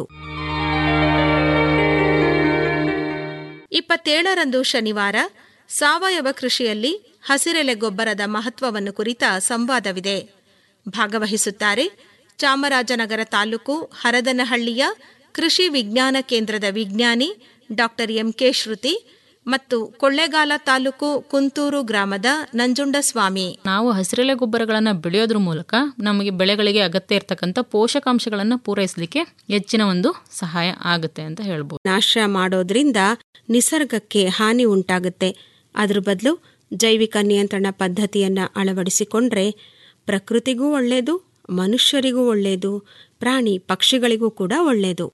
ಇಪ್ಪತ್ತೇಳರಂದು ಶನಿವಾರ ಸಾವಯವ ಕೃಷಿಯಲ್ಲಿ ಹಸಿರೆಲೆ ಗೊಬ್ಬರದ ಮಹತ್ವವನ್ನು ಕುರಿತ ಸಂವಾದವಿದೆ ಭಾಗವಹಿಸುತ್ತಾರೆ ಚಾಮರಾಜನಗರ ತಾಲೂಕು ಹರದನಹಳ್ಳಿಯ ಕೃಷಿ ವಿಜ್ಞಾನ ಕೇಂದ್ರದ ವಿಜ್ಞಾನಿ ಡಾಕ್ಟರ್ ಎಂಕೆ ಶ್ರುತಿ ಮತ್ತು ಕೊಳ್ಳೇಗಾಲ ತಾಲೂಕು ಕುಂತೂರು ಗ್ರಾಮದ ನಂಜುಂಡಸ್ವಾಮಿ ನಾವು ಹಸಿರೆಲೆ ಗೊಬ್ಬರಗಳನ್ನು ಬೆಳೆಯೋದ್ರ ಮೂಲಕ ನಮಗೆ ಬೆಳೆಗಳಿಗೆ ಅಗತ್ಯ ಇರತಕ್ಕಂಥ ಪೋಷಕಾಂಶಗಳನ್ನು ಪೂರೈಸಲಿಕ್ಕೆ ಹೆಚ್ಚಿನ ಒಂದು ಸಹಾಯ ಆಗುತ್ತೆ ಅಂತ ಹೇಳ್ಬೋದು ನಾಶ ಮಾಡೋದ್ರಿಂದ ನಿಸರ್ಗಕ್ಕೆ ಹಾನಿ ಉಂಟಾಗುತ್ತೆ ಅದ್ರ ಬದಲು ಜೈವಿಕ ನಿಯಂತ್ರಣ ಪದ್ಧತಿಯನ್ನ ಅಳವಡಿಸಿಕೊಂಡ್ರೆ ಪ್ರಕೃತಿಗೂ ಒಳ್ಳೆಯದು ಮನುಷ್ಯರಿಗೂ ಒಳ್ಳೆಯದು ಪ್ರಾಣಿ ಪಕ್ಷಿಗಳಿಗೂ ಕೂಡ ಒಳ್ಳೆಯದು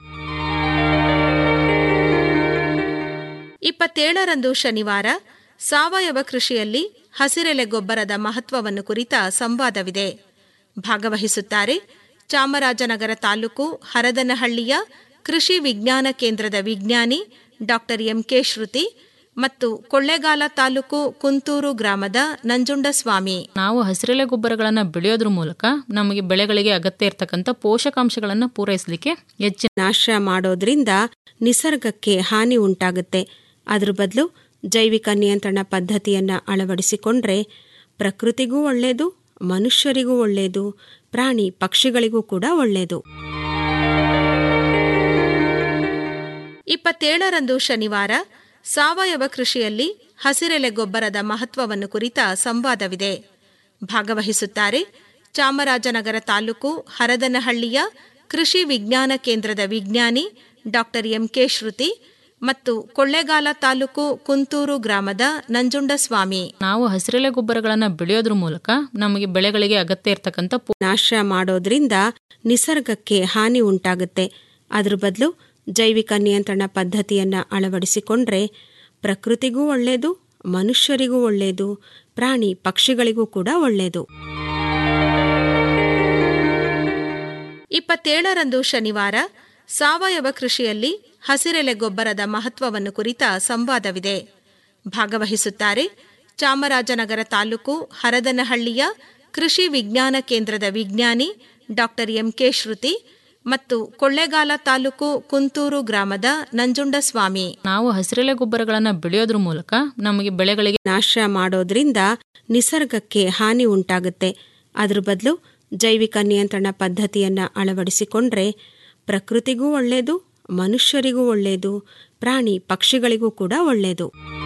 ಇಪ್ಪತ್ತೇಳರಂದು ಶನಿವಾರ ಸಾವಯವ ಕೃಷಿಯಲ್ಲಿ ಹಸಿರೆಲೆ ಗೊಬ್ಬರದ ಮಹತ್ವವನ್ನು ಕುರಿತ ಸಂವಾದವಿದೆ ಭಾಗವಹಿಸುತ್ತಾರೆ ಚಾಮರಾಜನಗರ ತಾಲೂಕು ಹರದನಹಳ್ಳಿಯ ಕೃಷಿ ವಿಜ್ಞಾನ ಕೇಂದ್ರದ ವಿಜ್ಞಾನಿ ಡಾಕ್ಟರ್ ಎಂಕೆ ಶ್ರುತಿ ಮತ್ತು ಕೊಳ್ಳೇಗಾಲ ತಾಲೂಕು ಕುಂತೂರು ಗ್ರಾಮದ ನಂಜುಂಡಸ್ವಾಮಿ ನಾವು ಹಸಿರೆಲೆ ಗೊಬ್ಬರಗಳನ್ನು ಬೆಳೆಯೋದ್ರ ಮೂಲಕ ನಮಗೆ ಬೆಳೆಗಳಿಗೆ ಅಗತ್ಯ ಇರತಕ್ಕಂಥ ಪೋಷಕಾಂಶಗಳನ್ನು ಪೂರೈಸಲಿಕ್ಕೆ ಹೆಚ್ಚಿನ ನಾಶ ಮಾಡೋದ್ರಿಂದ ನಿಸರ್ಗಕ್ಕೆ ಹಾನಿ ಉಂಟಾಗುತ್ತೆ ಅದ್ರ ಬದಲು ಜೈವಿಕ ನಿಯಂತ್ರಣ ಪದ್ಧತಿಯನ್ನ ಅಳವಡಿಸಿಕೊಂಡ್ರೆ ಪ್ರಕೃತಿಗೂ ಒಳ್ಳೆಯದು ಮನುಷ್ಯರಿಗೂ ಒಳ್ಳೆಯದು ಪ್ರಾಣಿ ಪಕ್ಷಿಗಳಿಗೂ ಕೂಡ ಒಳ್ಳೆಯದು ಇಪ್ಪತ್ತೇಳರಂದು ಶನಿವಾರ ಸಾವಯವ ಕೃಷಿಯಲ್ಲಿ ಹಸಿರೆಲೆ ಗೊಬ್ಬರದ ಮಹತ್ವವನ್ನು ಕುರಿತ ಸಂವಾದವಿದೆ ಭಾಗವಹಿಸುತ್ತಾರೆ ಚಾಮರಾಜನಗರ ತಾಲೂಕು ಹರದನಹಳ್ಳಿಯ ಕೃಷಿ ವಿಜ್ಞಾನ ಕೇಂದ್ರದ ವಿಜ್ಞಾನಿ ಡಾಕ್ಟರ್ ಎಂಕೆ ಶ್ರುತಿ ಮತ್ತು ಕೊಳ್ಳೇಗಾಲ ತಾಲೂಕು ಕುಂತೂರು ಗ್ರಾಮದ ನಂಜುಂಡಸ್ವಾಮಿ ನಾವು ಹಸಿರೆಲೆ ಗೊಬ್ಬರಗಳನ್ನು ಬೆಳೆಯೋದ್ರ ಮೂಲಕ ನಮಗೆ ಬೆಳೆಗಳಿಗೆ ಅಗತ್ಯ ಇರತಕ್ಕಂಥ ನಾಶ ಮಾಡೋದ್ರಿಂದ ನಿಸರ್ಗಕ್ಕೆ ಹಾನಿ ಉಂಟಾಗುತ್ತೆ ಅದ್ರ ಬದಲು ಜೈವಿಕ ನಿಯಂತ್ರಣ ಪದ್ಧತಿಯನ್ನ ಅಳವಡಿಸಿಕೊಂಡ್ರೆ ಪ್ರಕೃತಿಗೂ ಒಳ್ಳೆಯದು ಮನುಷ್ಯರಿಗೂ ಒಳ್ಳೆಯದು ಪ್ರಾಣಿ ಪಕ್ಷಿಗಳಿಗೂ ಕೂಡ ಒಳ್ಳೆಯದು ಇಪ್ಪತ್ತೇಳರಂದು ಶನಿವಾರ ಸಾವಯವ ಕೃಷಿಯಲ್ಲಿ ಹಸಿರೆಲೆ ಗೊಬ್ಬರದ ಮಹತ್ವವನ್ನು ಕುರಿತ ಸಂವಾದವಿದೆ ಭಾಗವಹಿಸುತ್ತಾರೆ ಚಾಮರಾಜನಗರ ತಾಲೂಕು ಹರದನಹಳ್ಳಿಯ ಕೃಷಿ ವಿಜ್ಞಾನ ಕೇಂದ್ರದ ವಿಜ್ಞಾನಿ ಡಾಕ್ಟರ್ ಎಂಕೆ ಶ್ರುತಿ ಮತ್ತು ಕೊಳ್ಳೇಗಾಲ ತಾಲೂಕು ಕುಂತೂರು ಗ್ರಾಮದ ನಂಜುಂಡಸ್ವಾಮಿ ನಾವು ಹಸಿರೆಲೆ ಗೊಬ್ಬರಗಳನ್ನು ಬೆಳೆಯೋದ್ರ ಮೂಲಕ ನಮಗೆ ಬೆಳೆಗಳಿಗೆ ನಾಶ ಮಾಡೋದ್ರಿಂದ ನಿಸರ್ಗಕ್ಕೆ ಹಾನಿ ಉಂಟಾಗುತ್ತೆ ಅದ್ರ ಬದಲು ಜೈವಿಕ ನಿಯಂತ್ರಣ ಪದ್ಧತಿಯನ್ನ ಅಳವಡಿಸಿಕೊಂಡ್ರೆ ಪ್ರಕೃತಿಗೂ ಒಳ್ಳೆಯದು ಮನುಷ್ಯರಿಗೂ ಒಳ್ಳೆಯದು ಪ್ರಾಣಿ ಪಕ್ಷಿಗಳಿಗೂ ಕೂಡ ಒಳ್ಳೆಯದು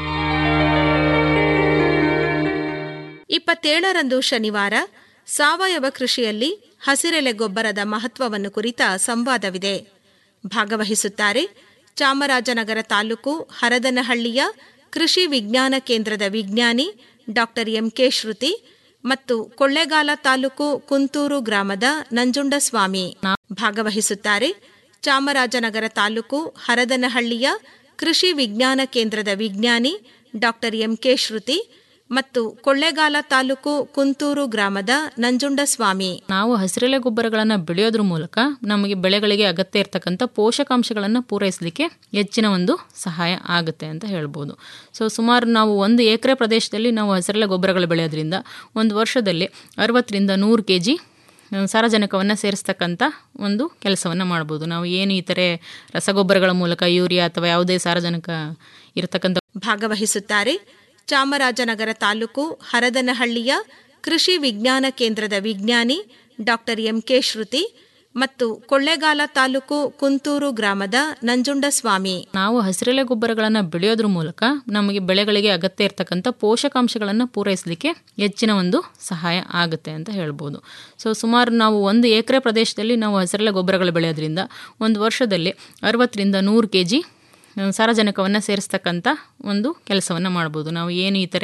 ಇಪ್ಪತ್ತೇಳರಂದು ಶನಿವಾರ ಸಾವಯವ ಕೃಷಿಯಲ್ಲಿ ಹಸಿರೆಲೆ ಗೊಬ್ಬರದ ಮಹತ್ವವನ್ನು ಕುರಿತ ಸಂವಾದವಿದೆ ಭಾಗವಹಿಸುತ್ತಾರೆ ಚಾಮರಾಜನಗರ ತಾಲೂಕು ಹರದನಹಳ್ಳಿಯ ಕೃಷಿ ವಿಜ್ಞಾನ ಕೇಂದ್ರದ ವಿಜ್ಞಾನಿ ಡಾಕ್ಟರ್ ಎಂಕೆ ಶ್ರುತಿ ಮತ್ತು ಕೊಳ್ಳೇಗಾಲ ತಾಲೂಕು ಕುಂತೂರು ಗ್ರಾಮದ ನಂಜುಂಡಸ್ವಾಮಿ ಭಾಗವಹಿಸುತ್ತಾರೆ ಚಾಮರಾಜನಗರ ತಾಲೂಕು ಹರದನಹಳ್ಳಿಯ ಕೃಷಿ ವಿಜ್ಞಾನ ಕೇಂದ್ರದ ವಿಜ್ಞಾನಿ ಡಾಕ್ಟರ್ ಎಂಕೆ ಶ್ರುತಿ ಮತ್ತು ಕೊಳ್ಳೇಗಾಲ ತಾಲೂಕು ಕುಂತೂರು ಗ್ರಾಮದ ನಂಜುಂಡಸ್ವಾಮಿ ನಾವು ಹಸಿರೆಲೆ ಗೊಬ್ಬರಗಳನ್ನು ಬೆಳೆಯೋದ್ರ ಮೂಲಕ ನಮಗೆ ಬೆಳೆಗಳಿಗೆ ಅಗತ್ಯ ಇರತಕ್ಕಂಥ ಪೋಷಕಾಂಶಗಳನ್ನು ಪೂರೈಸಲಿಕ್ಕೆ ಹೆಚ್ಚಿನ ಒಂದು ಸಹಾಯ ಆಗುತ್ತೆ ಅಂತ ಹೇಳ್ಬೋದು ಸೊ ಸುಮಾರು ನಾವು ಒಂದು ಎಕರೆ ಪ್ರದೇಶದಲ್ಲಿ ನಾವು ಹಸಿರೆಲೆ ಗೊಬ್ಬರಗಳು ಬೆಳೆಯೋದ್ರಿಂದ ಒಂದು ವರ್ಷದಲ್ಲಿ ಅರವತ್ತರಿಂದ ನೂರು ಕೆ ಜಿ ಸಾರಜನಕವನ್ನು ಸೇರಿಸ್ತಕ್ಕಂಥ ಒಂದು ಕೆಲಸವನ್ನು ಮಾಡ್ಬೋದು ನಾವು ಏನು ಈ ಥರ ರಸಗೊಬ್ಬರಗಳ ಮೂಲಕ ಯೂರಿಯಾ ಅಥವಾ ಯಾವುದೇ ಸಾರಜನಕ ಇರತಕ್ಕಂಥ ಭಾಗವಹಿಸುತ್ತಾರೆ ಚಾಮರಾಜನಗರ ತಾಲೂಕು ಹರದನಹಳ್ಳಿಯ ಕೃಷಿ ವಿಜ್ಞಾನ ಕೇಂದ್ರದ ವಿಜ್ಞಾನಿ ಡಾಕ್ಟರ್ ಎಂಕೆ ಶ್ರುತಿ ಮತ್ತು ಕೊಳ್ಳೇಗಾಲ ತಾಲೂಕು ಕುಂತೂರು ಗ್ರಾಮದ ನಂಜುಂಡಸ್ವಾಮಿ ನಾವು ಹಸಿರೆಲೆ ಗೊಬ್ಬರಗಳನ್ನು ಬೆಳೆಯೋದ್ರ ಮೂಲಕ ನಮಗೆ ಬೆಳೆಗಳಿಗೆ ಅಗತ್ಯ ಇರತಕ್ಕಂಥ ಪೋಷಕಾಂಶಗಳನ್ನು ಪೂರೈಸಲಿಕ್ಕೆ ಹೆಚ್ಚಿನ ಒಂದು ಸಹಾಯ ಆಗುತ್ತೆ ಅಂತ ಹೇಳ್ಬೋದು ಸೊ ಸುಮಾರು ನಾವು ಒಂದು ಎಕರೆ ಪ್ರದೇಶದಲ್ಲಿ ನಾವು ಹಸಿರೆಲೆ ಗೊಬ್ಬರಗಳು ಬೆಳೆಯೋದ್ರಿಂದ ಒಂದು ವರ್ಷದಲ್ಲಿ ಅರವತ್ತರಿಂದ ನೂರು ಕೆ ಜಿ ಸಾರಜನಕವನ್ನು ಸೇರಿಸ್ತಕ್ಕಂಥ ಒಂದು ಕೆಲಸವನ್ನು ಮಾಡ್ಬೋದು ನಾವು ಏನು ಈ ಥರ